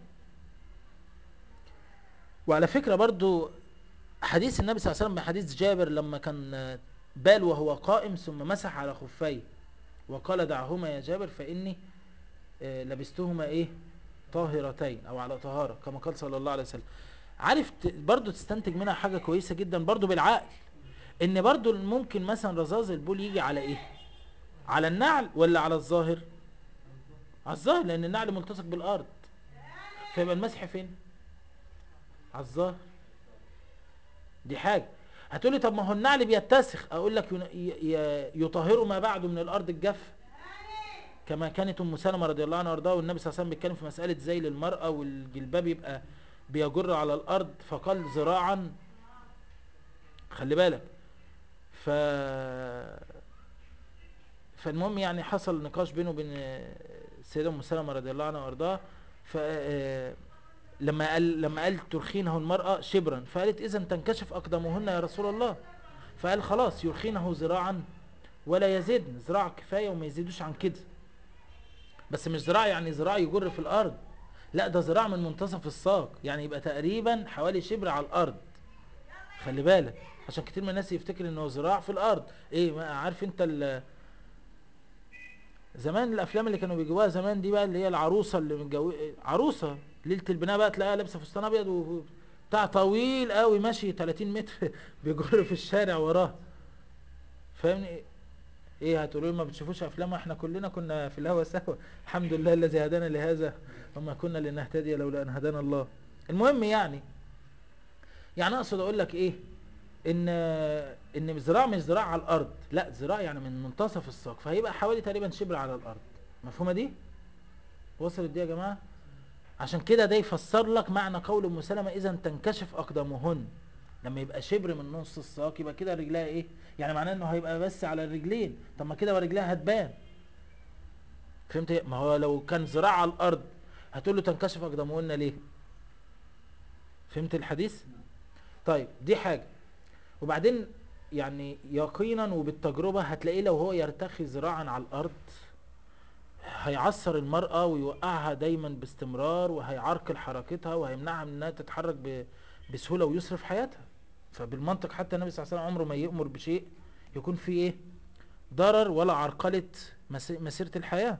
A: وعلى فكره برضو حديث النبي صلى الله عليه وسلم حديث جابر لما كان بال وهو قائم ثم مسح على خفيه وقال دعهما يا جابر فاني آه، لبستهما ايه طاهرتين او على طهاره كما قال صلى الله عليه وسلم عارف ت- برضو تستنتج منها حاجه كويسه جدا برضو بالعقل ان برضو ممكن مثلا رذاذ البول يجي على ايه على النعل ولا على الظاهر على الظاهر لان النعل ملتصق بالارض فيبقى المسح فين على الظاهر دي حاجه هتقولي طب ما هو النعل بيتسخ اقول لك ين- ي- ي- يطهر ما بعده من الارض الجافه كما كانت ام سلمة رضي الله عنها وارضاها والنبي صلى الله عليه وسلم بيتكلم في مساله زيل المراه والجلباب يبقى بيجر على الارض فقال ذراعا خلي بالك ف فالمهم يعني حصل نقاش بينه وبين السيده ام سلمة رضي الله عنها وارضاها ف لما قال لما قال ترخينه المراه شبرا فقالت اذا تنكشف اقدامهن يا رسول الله فقال خلاص يرخينه ذراعا ولا يزيدن ذراع كفايه وما يزيدوش عن كده بس مش ذراع يعني ذراع يجر في الارض لا ده ذراع من منتصف الساق يعني يبقى تقريبا حوالي شبر على الارض خلي بالك عشان كتير من الناس يفتكر انه ذراع في الارض ايه ما عارف انت ال زمان الافلام اللي كانوا بيجيبوها زمان دي بقى اللي هي العروسه اللي متجو... عروسه ليله البناء بقى تلاقيها لابسه فستان ابيض وبتاع طويل قوي ماشي 30 متر بيجر في الشارع وراه فاهمني ايه هتقولوا لي ما بتشوفوش افلام احنا كلنا كنا في الهوا سوا الحمد لله الذي هدانا لهذا وما كنا لنهتدي لولا ان هدانا الله المهم يعني يعني اقصد اقول لك ايه ان ان الذراع مش ذراع على الارض لا ذراع يعني من منتصف الساق فهيبقى حوالي تقريبا شبر على الارض مفهومه دي وصلت دي يا جماعه عشان كده ده يفسر لك معنى قول ام سلمة اذا تنكشف اقدامهن لما يبقى شبر من نص الساق يبقى كده رجلها ايه يعني معناه انه هيبقى بس على الرجلين طب ما كده ورجلها هتبان فهمت إيه؟ ما هو لو كان ذراع على الارض هتقول له تنكشف اقدامهن ليه فهمت الحديث طيب دي حاجه وبعدين يعني يقينا وبالتجربه هتلاقيه لو هو يرتخي ذراعا على الارض هيعصر المرأة ويوقعها دايما باستمرار وهيعرقل حركتها وهيمنعها من انها تتحرك ب- بسهولة ويسر في حياتها فبالمنطق حتى النبي صلى الله عليه وسلم عمره ما يأمر بشيء يكون فيه ايه ضرر ولا عرقلة مس- مسيرة الحياة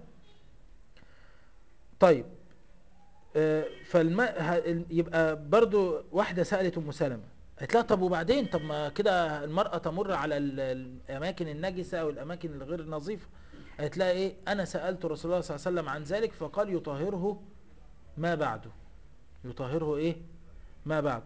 A: طيب آه، فالماء ه- يبقى برضو واحدة سألت أم سلمة قالت لها طب وبعدين طب ما كده المرأة تمر على ال- الأماكن النجسة أو الأماكن الغير نظيفة قالت لها إيه أنا سألت رسول الله صلى الله عليه وسلم عن ذلك فقال يطهره ما بعده يطهره إيه ما بعده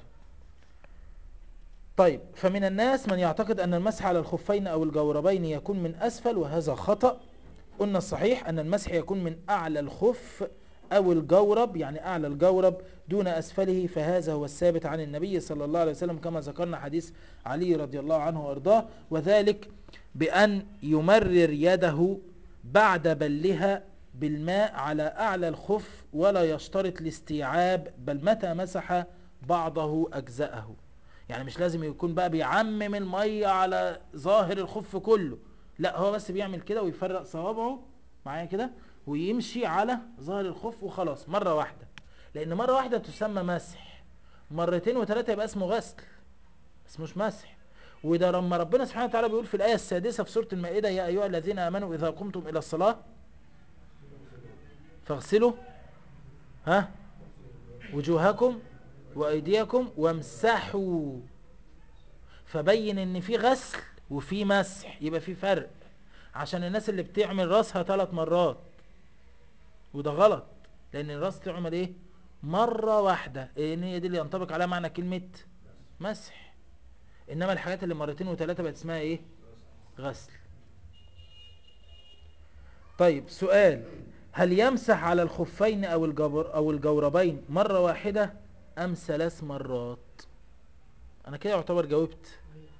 A: طيب فمن الناس من يعتقد أن المسح على الخفين أو الجوربين يكون من أسفل وهذا خطأ قلنا الصحيح أن المسح يكون من أعلى الخف أو الجورب يعني أعلى الجورب دون أسفله فهذا هو الثابت عن النبي صلى الله عليه وسلم كما ذكرنا حديث علي رضي الله عنه وأرضاه وذلك بأن يمرر يده بعد بلها بالماء على أعلى الخف ولا يشترط الاستيعاب بل متى مسح بعضه أجزأه يعني مش لازم يكون بقى بيعمم المية على ظاهر الخف كله لا هو بس بيعمل كده ويفرق صوابعه معايا كده ويمشي على ظاهر الخف وخلاص مرة واحدة لأن مرة واحدة تسمى مسح مرتين وثلاثة يبقى اسمه غسل اسموش مسح وده لما ربنا سبحانه وتعالى بيقول في الآية السادسة في سورة المائدة يا أيها الذين آمنوا إذا قمتم إلى الصلاة فاغسلوا ها وجوهكم وأيديكم وامسحوا فبين ان في غسل وفي مسح يبقى في فرق عشان الناس اللي بتعمل راسها ثلاث مرات وده غلط لان الراس تعمل ايه مرة واحدة ان هي دي اللي ينطبق عليها معنى كلمة مسح انما الحاجات اللي مرتين وثلاثة بقت اسمها ايه غسل طيب سؤال هل يمسح على الخفين او الجبر او الجوربين مرة واحدة ام ثلاث مرات انا كده يعتبر جاوبت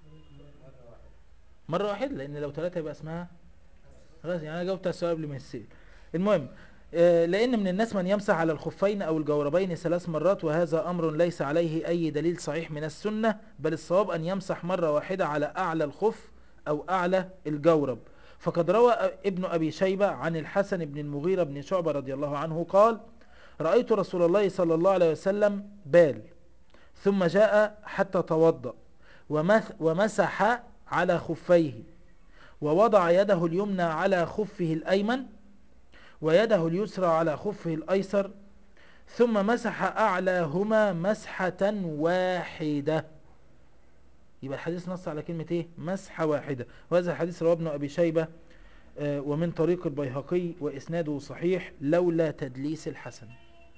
A: مرة واحدة لان لو ثلاثة يبقى اسمها خلاص يعني انا جاوبت على السؤال قبل ما يصير المهم آه، لان من الناس من يمسح على الخفين او الجوربين ثلاث مرات وهذا امر ليس عليه اي دليل صحيح من السنة بل الصواب ان يمسح مرة واحدة على اعلى الخف او اعلى الجورب فقد روى ابن أبي شيبة عن الحسن بن المغيرة بن شعبة رضي الله عنه قال رأيت رسول الله صلى الله عليه وسلم بال ثم جاء حتى توضأ ومث- ومسح على خفيه ووضع يده اليمنى على خفه الأيمن ويده اليسرى على خفه الأيسر ثم مسح أعلاهما مسحة واحدة يبقى الحديث نص على كلمة ايه مسحة واحدة وهذا الحديث رواه ابن أبي شيبة آه، ومن طريق البيهقي وإسناده صحيح لولا تدليس الحسن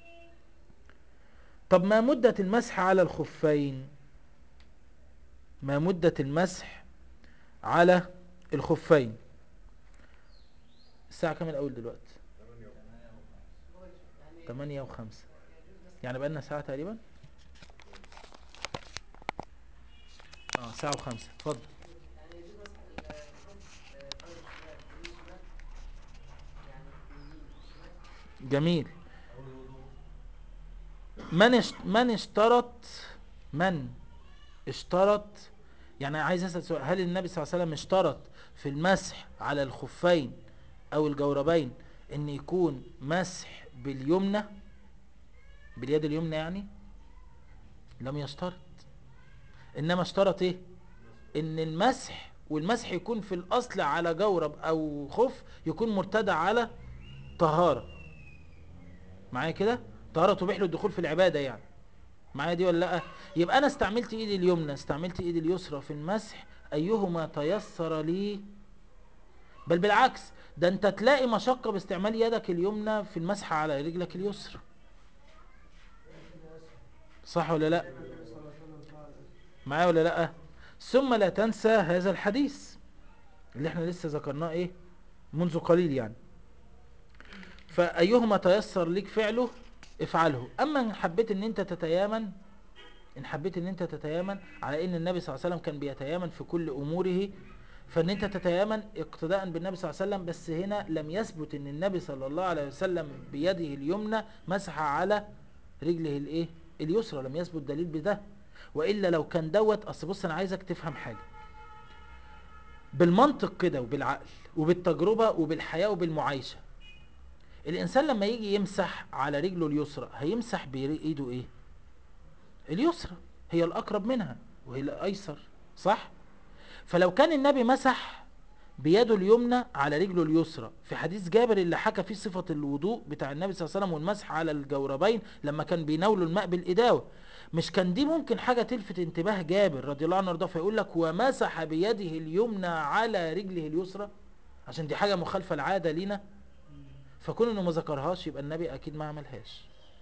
A: طب ما مدة المسح على الخفين ما مدة المسح على الخفين الساعة كام الأول دلوقتي تمانية وخمسة يعني بقالنا ساعة تقريبا اه ساعة وخمسة اتفضل
E: يعني يجوز مسح الخف قدر الشمال يمين شمال يعني يمين شمال
A: جميل من اشت... من اشترط من اشترط يعني عايز اسال سؤال هل النبي صلى الله عليه وسلم اشترط في المسح على الخفين او الجوربين ان يكون مسح باليمنى باليد اليمنى يعني لم يشترط انما اشترط ايه ان المسح والمسح يكون في الاصل على جورب او خف يكون مرتدى على طهارة معايا كده طهارة تبيح له الدخول في العبادة يعني معايا دي ولا لا يبقى انا استعملت ايدي اليمنى استعملت ايدي اليسرى في المسح ايهما تيسر لي بل بالعكس ده انت تلاقي مشقة باستعمال يدك اليمنى في المسح على رجلك اليسرى صح ولا لا معايا ولا لا ثم لا تنسى هذا الحديث اللي احنا لسه ذكرناه ايه منذ قليل يعني فأيهما تيسر ليك فعله افعله اما ان حبيت ان انت تتيامن ان حبيت ان انت تتيامن على ان النبي صلى الله عليه وسلم كان بيتيامن في كل اموره فان انت تتيامن اقتداء بالنبي صلى الله عليه وسلم بس هنا لم يثبت ان النبي صلى الله عليه وسلم بيده اليمنى مسح على رجله الايه اليسرى لم يثبت دليل بده والا لو كان دوت اصل بص انا عايزك تفهم حاجه بالمنطق كده وبالعقل وبالتجربه وبالحياه وبالمعايشه الانسان لما يجي يمسح على رجله اليسرى هيمسح بايده ايه اليسرى هي الاقرب منها وهي الايسر صح فلو كان النبي مسح بيده اليمنى على رجله اليسرى في حديث جابر اللي حكى فيه صفة الوضوء بتاع النبي صلى الله عليه وسلم والمسح على الجوربين لما كان بيناولوا الماء بالإداوة مش كان دي ممكن حاجة تلفت انتباه جابر رضي الله عنه وارضاه فيقول لك ومسح بيده اليمنى على رجله اليسرى عشان دي حاجة مخالفة العادة لينا فكون انه ما ذكرهاش يبقى النبي اكيد ما عملهاش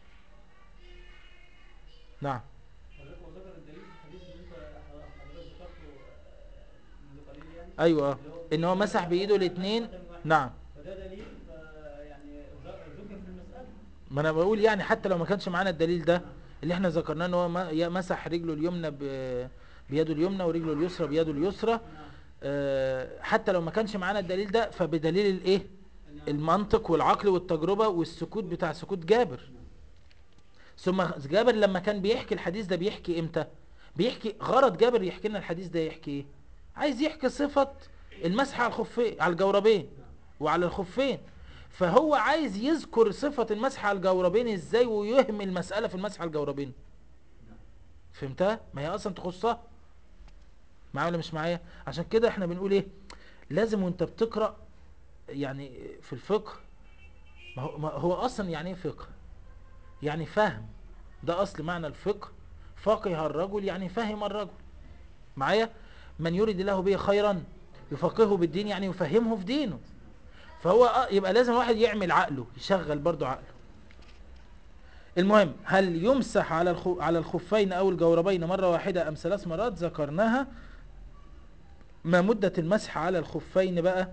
A: نعم
B: حضرتك هو ذكر الدليل في الحديث اللي انت حضرتك ذكرته آه، منذ قليل يعني
A: ايوه
B: اللي هو
A: ان هو مسح بايده الاثنين
B: واحد.
A: نعم
B: فده دليل آه، يعني ذ- ذكر في المسألة
A: ما انا بقول يعني حتى لو ما كانش معانا الدليل ده اللي احنا ذكرناه ان هو م- يا- مسح رجله اليمنى ب- بيده اليمنى ورجله اليسرى بيده اليسرى
B: نعم
A: آه، حتى لو ما كانش معانا الدليل ده فبدليل الايه
B: نعم.
A: المنطق والعقل والتجربة والسكوت بتاع سكوت جابر ثم جابر لما كان بيحكي الحديث ده بيحكي امتى بيحكي غرض جابر يحكي لنا الحديث ده يحكي ايه عايز يحكي صفة المسح على الخفين على الجوربين وعلى الخفين فهو عايز يذكر صفة المسح على الجوربين ازاي ويهمل مسألة في المسح على الجوربين فهمتها ما هي اصلا تخصها معايا ولا مش معايا عشان كده احنا بنقول ايه لازم وانت بتقرأ يعني في الفقه ما هو, ما هو اصلا يعني ايه فقه يعني فهم ده اصل معنى الفقه فقه الرجل يعني فهم الرجل معايا من يريد الله به خيرا يفقهه بالدين يعني يفهمه في دينه فهو آه يبقى لازم الواحد يعمل عقله يشغل برضو عقله المهم هل يمسح على الخ... على الخفين او الجوربين مرة واحدة ام ثلاث مرات ذكرناها ما مدة المسح على الخفين بقى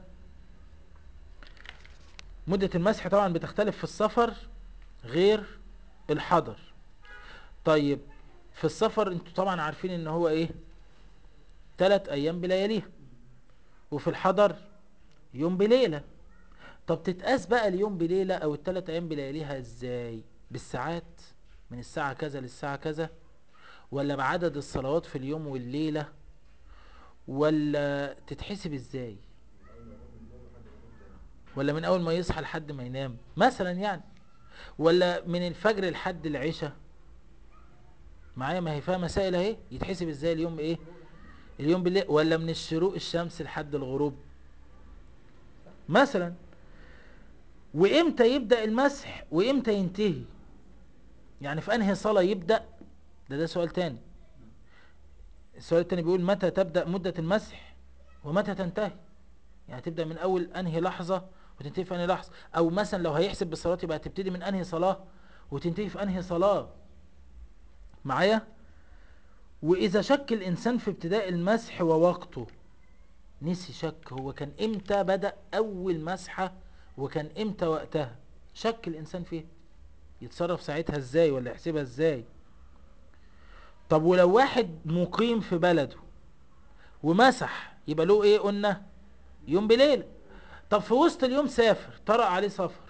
A: مدة المسح طبعا بتختلف في السفر غير الحضر طيب في السفر انتوا طبعا عارفين ان هو ايه تلات ايام بلياليها وفي الحضر يوم بليلة طب تتقاس بقى اليوم بليلة او التلات ايام بلياليها ازاي بالساعات من الساعة كذا للساعة كذا ولا بعدد الصلوات في اليوم والليلة ولا تتحسب ازاي ولا من اول ما يصحى لحد ما ينام مثلا يعني ولا من الفجر لحد العشاء معايا ما هي فيها مسائل اهي يتحسب ازاي اليوم ايه اليوم بالليل ولا من الشروق الشمس لحد الغروب مثلا وامتى يبدأ المسح وامتى ينتهي يعني في انهي صلاة يبدأ ده ده سؤال تاني السؤال التاني بيقول متى تبدأ مدة المسح ومتى تنتهي يعني تبدأ من اول انهي لحظة وتنتهي في انهي لحظة او مثلا لو هيحسب بالصلاة يبقى تبتدي من انهي صلاة وتنتهي في انهي صلاة معايا واذا شك الانسان في ابتداء المسح ووقته نسي شك هو كان امتى بدأ اول مسحة وكان امتى وقتها شك الانسان فيه يتصرف ساعتها ازاي ولا يحسبها ازاي طب ولو واحد مقيم في بلده ومسح يبقى له ايه قلنا يوم بليلة طب في وسط اليوم سافر طرأ عليه سفر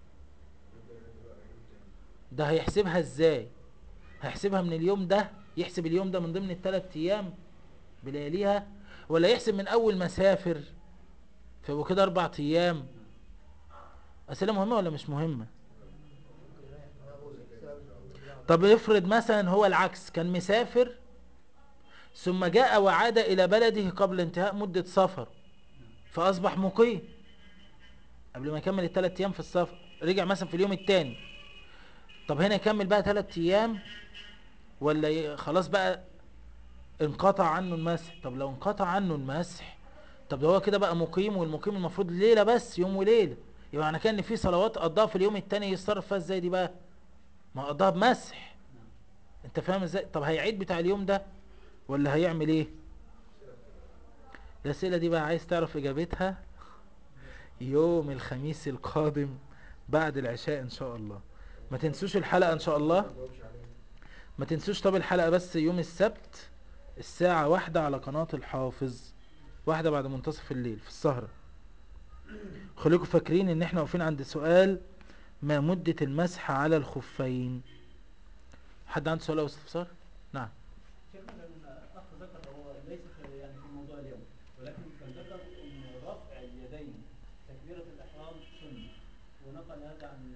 A: ده هيحسبها ازاي هيحسبها من اليوم ده يحسب اليوم ده من ضمن الثلاث ايام بلياليها ولا يحسب من اول ما سافر فيبقوا كده اربع ايام اسئله مهمه ولا مش مهمه طب افرض مثلا هو العكس كان مسافر ثم جاء وعاد الى بلده قبل انتهاء مده سفر فاصبح مقيم قبل ما يكمل الثلاث ايام في السفر رجع مثلا في اليوم الثاني طب هنا يكمل بقى ثلاث ايام ولا ي- خلاص بقى انقطع عنه المسح طب لو انقطع عنه المسح طب ده هو كده بقى مقيم والمقيم المفروض ليلة بس يوم وليلة يبقى معنى كان ان في صلوات قضاها في اليوم التاني يتصرف فيها ازاي دي بقى ما قضاها بمسح انت فاهم ازاي طب هيعيد بتاع اليوم ده ولا هيعمل ايه الاسئله دي بقى عايز تعرف اجابتها يوم الخميس القادم بعد العشاء ان شاء الله ما تنسوش الحلقة ان شاء الله ما تنسوش طب الحلقة بس يوم السبت الساعة واحدة على قناة الحافظ واحدة بعد منتصف الليل في السهرة خليكم فاكرين ان احنا واقفين عند سؤال ما مدة المسح على الخفين حد عنده سؤال او استفسار نعم
B: شيخنا كان اخ ذكر هو ليس في يعني في موضوع اليوم ولكن كان ذكر ان رفع اليدين تكبيره الاحرام سنه ونقل هذا عن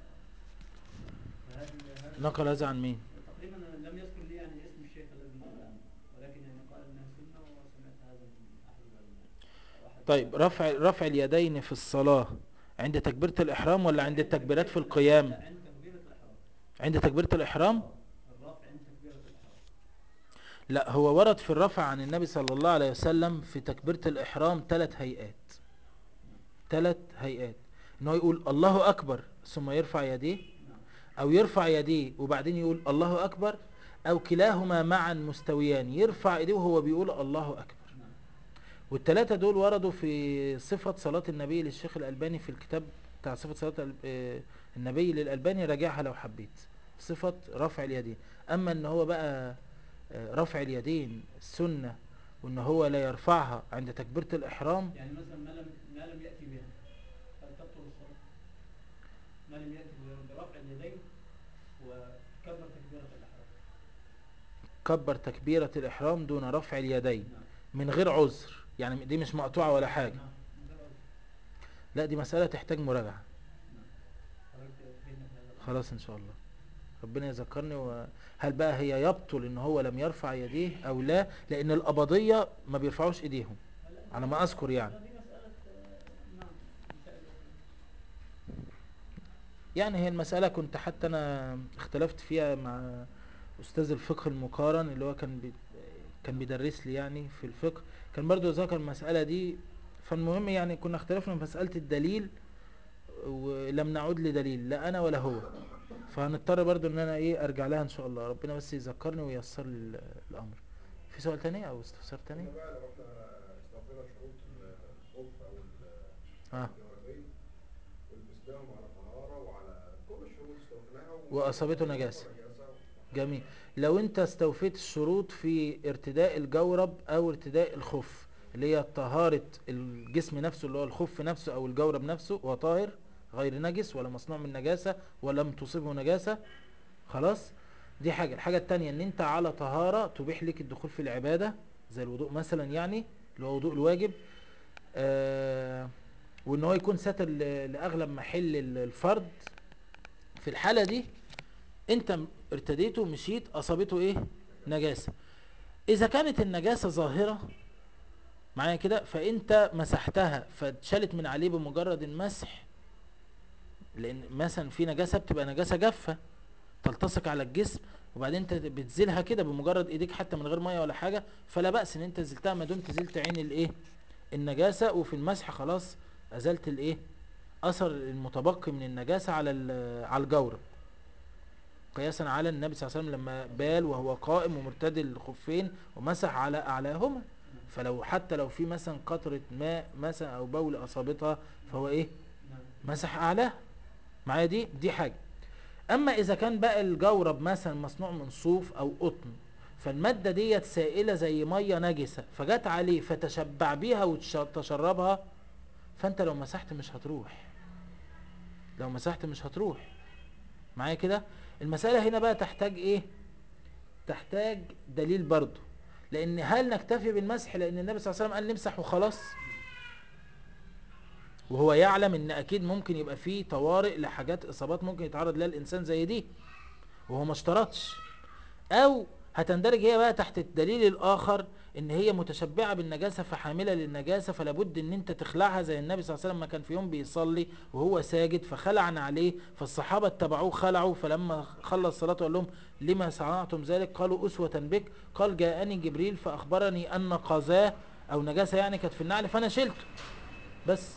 B: هذا هذا
A: نقل هذا عن مين
B: تقريبا لم يذكر لي يعني اسم الشيخ الذي نقل عنه ولكن يعني قال انها سنه وسمعت هذا من احد العلماء أو أحد
A: طيب رفع رفع اليدين في الصلاة عند تكبيرة الإحرام ولا عند التكبيرات في القيام
B: لا، عند تكبيره الاحرام
A: عند تكبيرة الإحرام
B: آه، الرفع عند تكبيره الاحرام
A: لا هو ورد في الرفع عن النبي صلى الله عليه وسلم في تكبيرة الإحرام ثلاث هيئات ثلاث هيئات ان هو يقول الله أكبر ثم يرفع يديه
B: نعم
A: أو يرفع يديه وبعدين يقول الله أكبر أو كلاهما معا مستويان يرفع ايديه وهو بيقول الله أكبر
B: نعم
A: والثلاثة دول وردوا في صفة صلاة النبي للشيخ الألباني في الكتاب بتاع صفة صلاة ال- آه، النبي للألباني راجعها لو حبيت صفة رفع اليدين أما ان هو بقى آه، رفع اليدين السنة وان هو لا يرفعها عند تكبيرة الإحرام
B: يعني مثلا ما لم ما لم ياتي بها هل تبطل الصلاه؟ ما لم ياتي برفع اليدين وكبر تكبيره الاحرام
A: كبر تكبيرة الإحرام دون رفع اليدين
B: نعم
A: من غير عذر يعني دي مش مقطوعة ولا حاجة
B: نعم ده الأول.
A: لا دي مسألة تحتاج مراجعة
B: نعم حضرتك تفيدنا في هذا
A: خلاص ان شاء الله ربنا يذكرني وهل بقى هي يبطل ان هو لم يرفع يديه او لا لان القبضية ما بيرفعوش ايديهم
B: هلا-
A: على ما اذكر يعني
B: هذه مساله آه، نعم مسائل
A: يعني هي المسألة كنت حتى انا اختلفت فيها مع استاذ الفقه المقارن اللي هو كان بي كان بيدرس لي يعني في الفقه كان برضو ذكر المسألة دي فالمهم يعني كنا اختلفنا في مسألة الدليل ولم نعود لدليل لا انا ولا هو فهنضطر برضو ان انا ايه ارجع لها ان شاء الله ربنا بس يذكرني وييسر لي ال- الامر في سؤال تاني او استفسار تاني
D: احنا بقى لو احنا استوفينا شروط الخوف او ال-
A: اه
D: الجوابين ولبسناهم على طهارة وعلى كل الشروط استوفيناها
A: وأصابته نجاسة.
D: نجاسة.
A: جميل لو انت استوفيت الشروط في ارتداء الجورب او ارتداء الخف اللي هي طهارة الجسم نفسه اللي هو الخف نفسه او الجورب نفسه هو طاهر غير نجس ولا مصنوع من نجاسة ولم تصيبه نجاسة خلاص دي حاجة الحاجة التانية ان انت على طهارة تبيح لك الدخول في العبادة زي الوضوء مثلا يعني اللي هو وضوء الواجب آه وان هو يكون ساتر ل- لاغلب محل ال- الفرد في الحالة دي انت م- ارتديته مشيت اصابته ايه نجاسة اذا كانت النجاسة ظاهرة معايا كده فانت مسحتها فاتشالت من عليه بمجرد المسح لان مثلا في نجاسة بتبقى نجاسة جافة تلتصق على الجسم وبعدين انت بتزيلها كده بمجرد ايديك حتى من غير ميه ولا حاجة فلا بأس ان انت زلتها ما دمت زلت عين الايه النجاسة وفي المسح خلاص ازلت الايه اثر المتبقي من النجاسة على ال- على الجورب قياسا على النبي صلى الله عليه وسلم لما بال وهو قائم ومرتدي الخفين ومسح على اعلاهما فلو حتى لو في مثلا قطرة ماء مثلا او بول اصابتها فهو ايه
B: نعم
A: مسح اعلاه معايا دي دي حاجة اما اذا كان بقى الجورب مثلا مصنوع من صوف او قطن فالمادة ديت سائلة زي مية نجسة فجت عليه فتشبع بيها وتشربها فانت لو مسحت مش هتروح لو مسحت مش هتروح معايا كده المسألة هنا بقى تحتاج ايه تحتاج دليل برضو لان هل نكتفي بالمسح لان النبي صلى الله عليه وسلم قال نمسح وخلاص وهو يعلم ان اكيد ممكن يبقى فيه طوارئ لحاجات اصابات ممكن يتعرض لها الانسان زي دي وهو ما اشترطش او هتندرج هي بقى تحت الدليل الاخر ان هي متشبعه بالنجاسه فحامله للنجاسه فلابد ان انت تخلعها زي النبي صلى الله عليه وسلم ما كان في يوم بيصلي وهو ساجد فخلعنا عليه فالصحابه اتبعوه خلعوا فلما خلص صلاته قال لهم لما صنعتم ذلك قالوا اسوه بك قال جاءني جبريل فاخبرني ان قذاه او نجاسه يعني كانت في النعل فانا شلته بس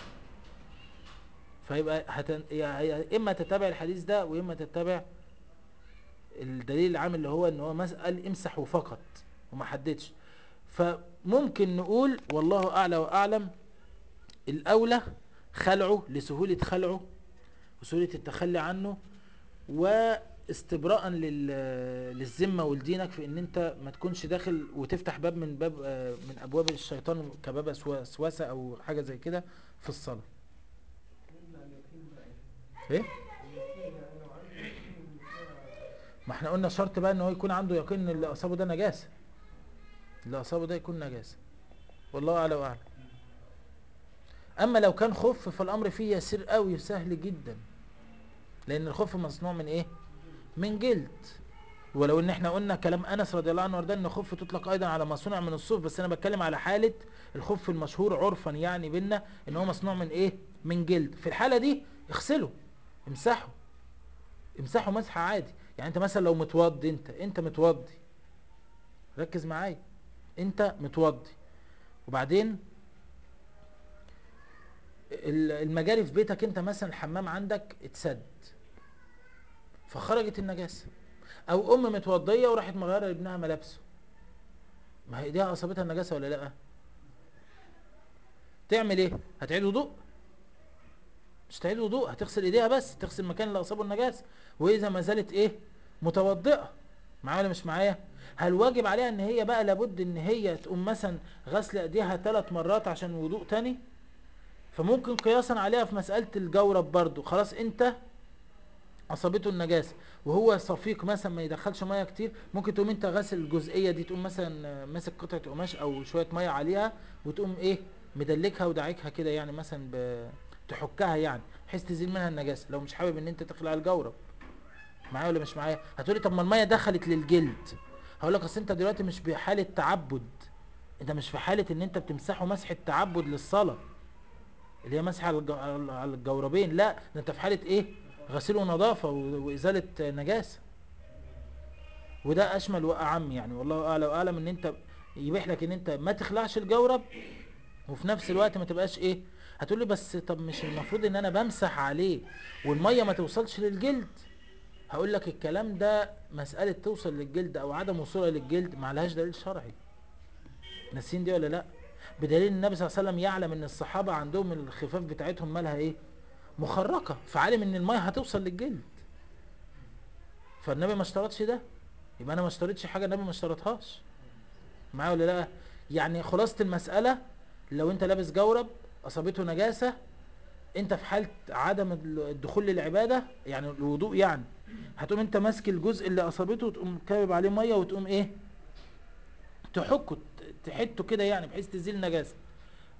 A: فيبقى هتن... يا يا اما تتبع الحديث ده واما تتبع الدليل العام اللي هو ان هو مسأل امسحوا فقط وما حددش فممكن نقول والله اعلى واعلم الاولى خلعه لسهولة خلعه وسهولة التخلي عنه واستبراء لل... للذمة ولدينك في ان انت ما تكونش داخل وتفتح باب من باب آه، من ابواب الشيطان كباب وسوسة او حاجة زي كده في الصلاة ايه ما احنا قلنا شرط بقى ان هو يكون عنده يقين ان اللي اصابه ده نجاسه اللي اصابه ده يكون نجاسه والله اعلى واعلم اما لو كان خف فالامر فيه يسير قوي سهل جدا لان الخف مصنوع من ايه من جلد ولو ان احنا قلنا كلام انس رضي الله عنه وارضاه ان الخف تطلق ايضا على ما صنع من الصوف بس انا بتكلم على حاله الخف المشهور عرفا يعني بينا ان هو مصنوع من ايه من جلد في الحاله دي اغسله امسحه امسحه مسح عادي يعني انت مثلا لو متوضي انت انت متوضي ركز معايا انت متوضي وبعدين ال- المجاري في بيتك انت مثلا الحمام عندك اتسد فخرجت النجاسة او ام متوضية وراحت مغيرة لابنها ملابسه ما هي ايديها اصابتها النجاسة ولا لا تعمل ايه هتعيد وضوء مش تعيد وضوء هتغسل ايديها بس تغسل المكان اللي اصابه النجاسة واذا ما زالت ايه متوضئة معايا ولا مش معايا هل واجب عليها ان هي بقى لابد ان هي تقوم مثلا غسل ايديها ثلاث مرات عشان وضوء تاني فممكن قياسا عليها في مسألة الجورب برضو خلاص انت اصابته النجاسة وهو صفيق مثلا ما يدخلش مية كتير ممكن تقوم انت غسل الجزئية دي تقوم مثلا ماسك قطعة قماش او شوية مية عليها وتقوم ايه مدلكها ودعكها كده يعني مثلا ب... تحكها يعني بحيث تزيل منها النجاسة لو مش حابب ان انت تخلع الجورب معايا ولا مش معايا هتقولي طب ما المية دخلت للجلد هقول لك اصل انت دلوقتي مش في حالة تعبد انت مش في حالة ان انت بتمسحه مسح التعبد للصلاة اللي هي مسح على الج- على الجوربين لا ده انت في حالة ايه غسيل ونظافة و- وازالة نجاسة وده اشمل واعم يعني والله اعلى واعلم ان انت يبيح لك ان انت ما تخلعش الجورب وفي نفس الوقت ما تبقاش ايه هتقول لي بس طب مش المفروض ان انا بمسح عليه والمية ما توصلش للجلد هقول لك الكلام ده مسألة توصل للجلد او عدم وصولها للجلد ما لهاش دليل شرعي ناسين دي ولا لا بدليل النبي صلى الله عليه وسلم يعلم ان الصحابة عندهم الخفاف بتاعتهم مالها ايه مخرقة فعالم ان المية هتوصل للجلد فالنبي ما اشترطش ده يبقى انا ما اشترطش حاجة النبي ما اشترطهاش معايا ولا لا يعني خلاصة المسألة لو انت لابس جورب اصابته نجاسة انت في حالة عدم الدخول للعبادة يعني الوضوء يعني هتقوم انت ماسك الجزء اللي اصابته وتقوم كابب عليه مية وتقوم ايه تحكه ت- تحته كده يعني بحيث تزيل نجاسة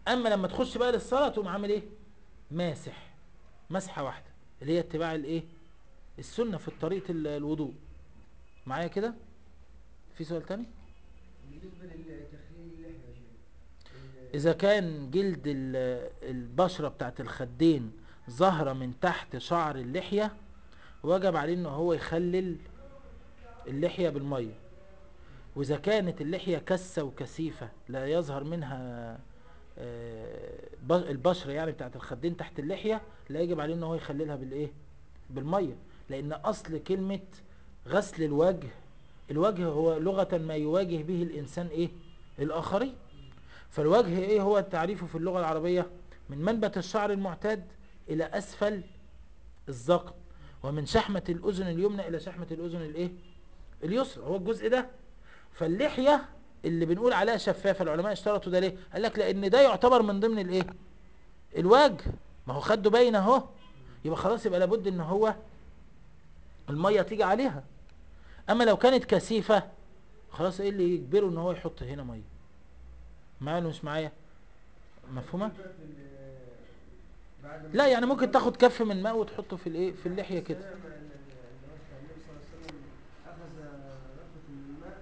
A: اما لما تخش بقى للصلاه تقوم عامل ايه ماسح مسحه واحده اللي هي اتباع الايه السنه في طريقه ال- الوضوء معايا كده في سؤال تاني
E: بالنسبة لتخليل اللحية يا شيخ ال-
A: اذا كان جلد ال- البشره بتاعت الخدين ظاهره من تحت شعر اللحيه وجب عليه ان هو يخلل اللحيه بالميه واذا كانت اللحيه كسه وكثيفه لا يظهر منها آه، ب- البشره يعني بتاعت الخدين تحت اللحيه لا يجب عليه ان هو يخللها بالايه بالميه لان اصل كلمه غسل الوجه الوجه هو لغه ما يواجه به الانسان ايه الاخرين فالوجه ايه هو تعريفه في اللغه العربيه من منبت الشعر المعتاد الى اسفل الذقن ومن شحمه الاذن اليمنى الى شحمه الاذن الايه اليسرى هو الجزء ده فاللحيه اللي بنقول عليها شفافه العلماء اشترطوا ده ليه قال لك لان ده يعتبر من ضمن الايه الوجه ما هو خده باين اهو يبقى خلاص يبقى لابد ان هو الميه تيجي عليها اما لو كانت كثيفه خلاص ايه اللي يجبره ان هو يحط هنا ميه معايا ولا مش معايا مفهومه
E: في ال- بعد ما-
A: لا يعني ممكن تاخد كف من ماء وتحطه في الايه في اللحيه كده
E: السلام ال- ال- اللي هو بتاع النبي صلى الله عليه وسلم أخذ نفة من الماء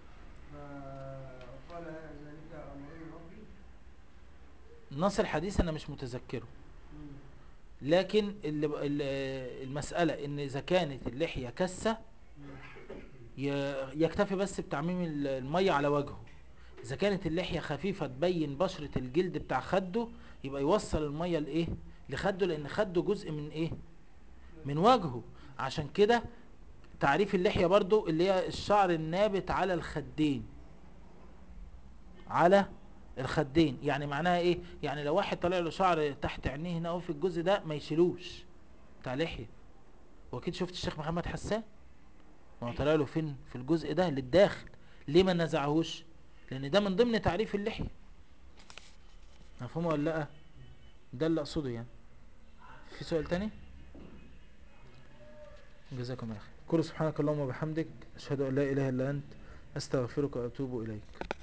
E: فقال ذلك أمرني ربي
A: نص الحديث انا مش متذكره
E: مم.
A: لكن اللي اللي- المساله ان اذا كانت اللحيه كسه ي- يكتفي بس بتعميم ال- الميه على وجهه اذا كانت اللحيه خفيفه تبين بشره الجلد بتاع خده يبقى يوصل الميه لايه لخده لان خده جزء من ايه من وجهه عشان كده تعريف اللحيه برضو اللي هي الشعر النابت على الخدين على الخدين يعني معناها ايه يعني لو واحد طلع له شعر تحت عينيه هنا اهو في الجزء ده ما يشيلوش بتاع لحيه واكيد شفت الشيخ محمد حسان ما هو طلع له فين في الجزء ده للداخل ليه ما نزعهوش لان ده من ضمن تعريف اللحيه مفهوم ولا لا ده اللي اقصده يعني في سؤال تاني جزاكم الله خير كل سبحانك اللهم وبحمدك اشهد ان لا اله الا انت استغفرك واتوب اليك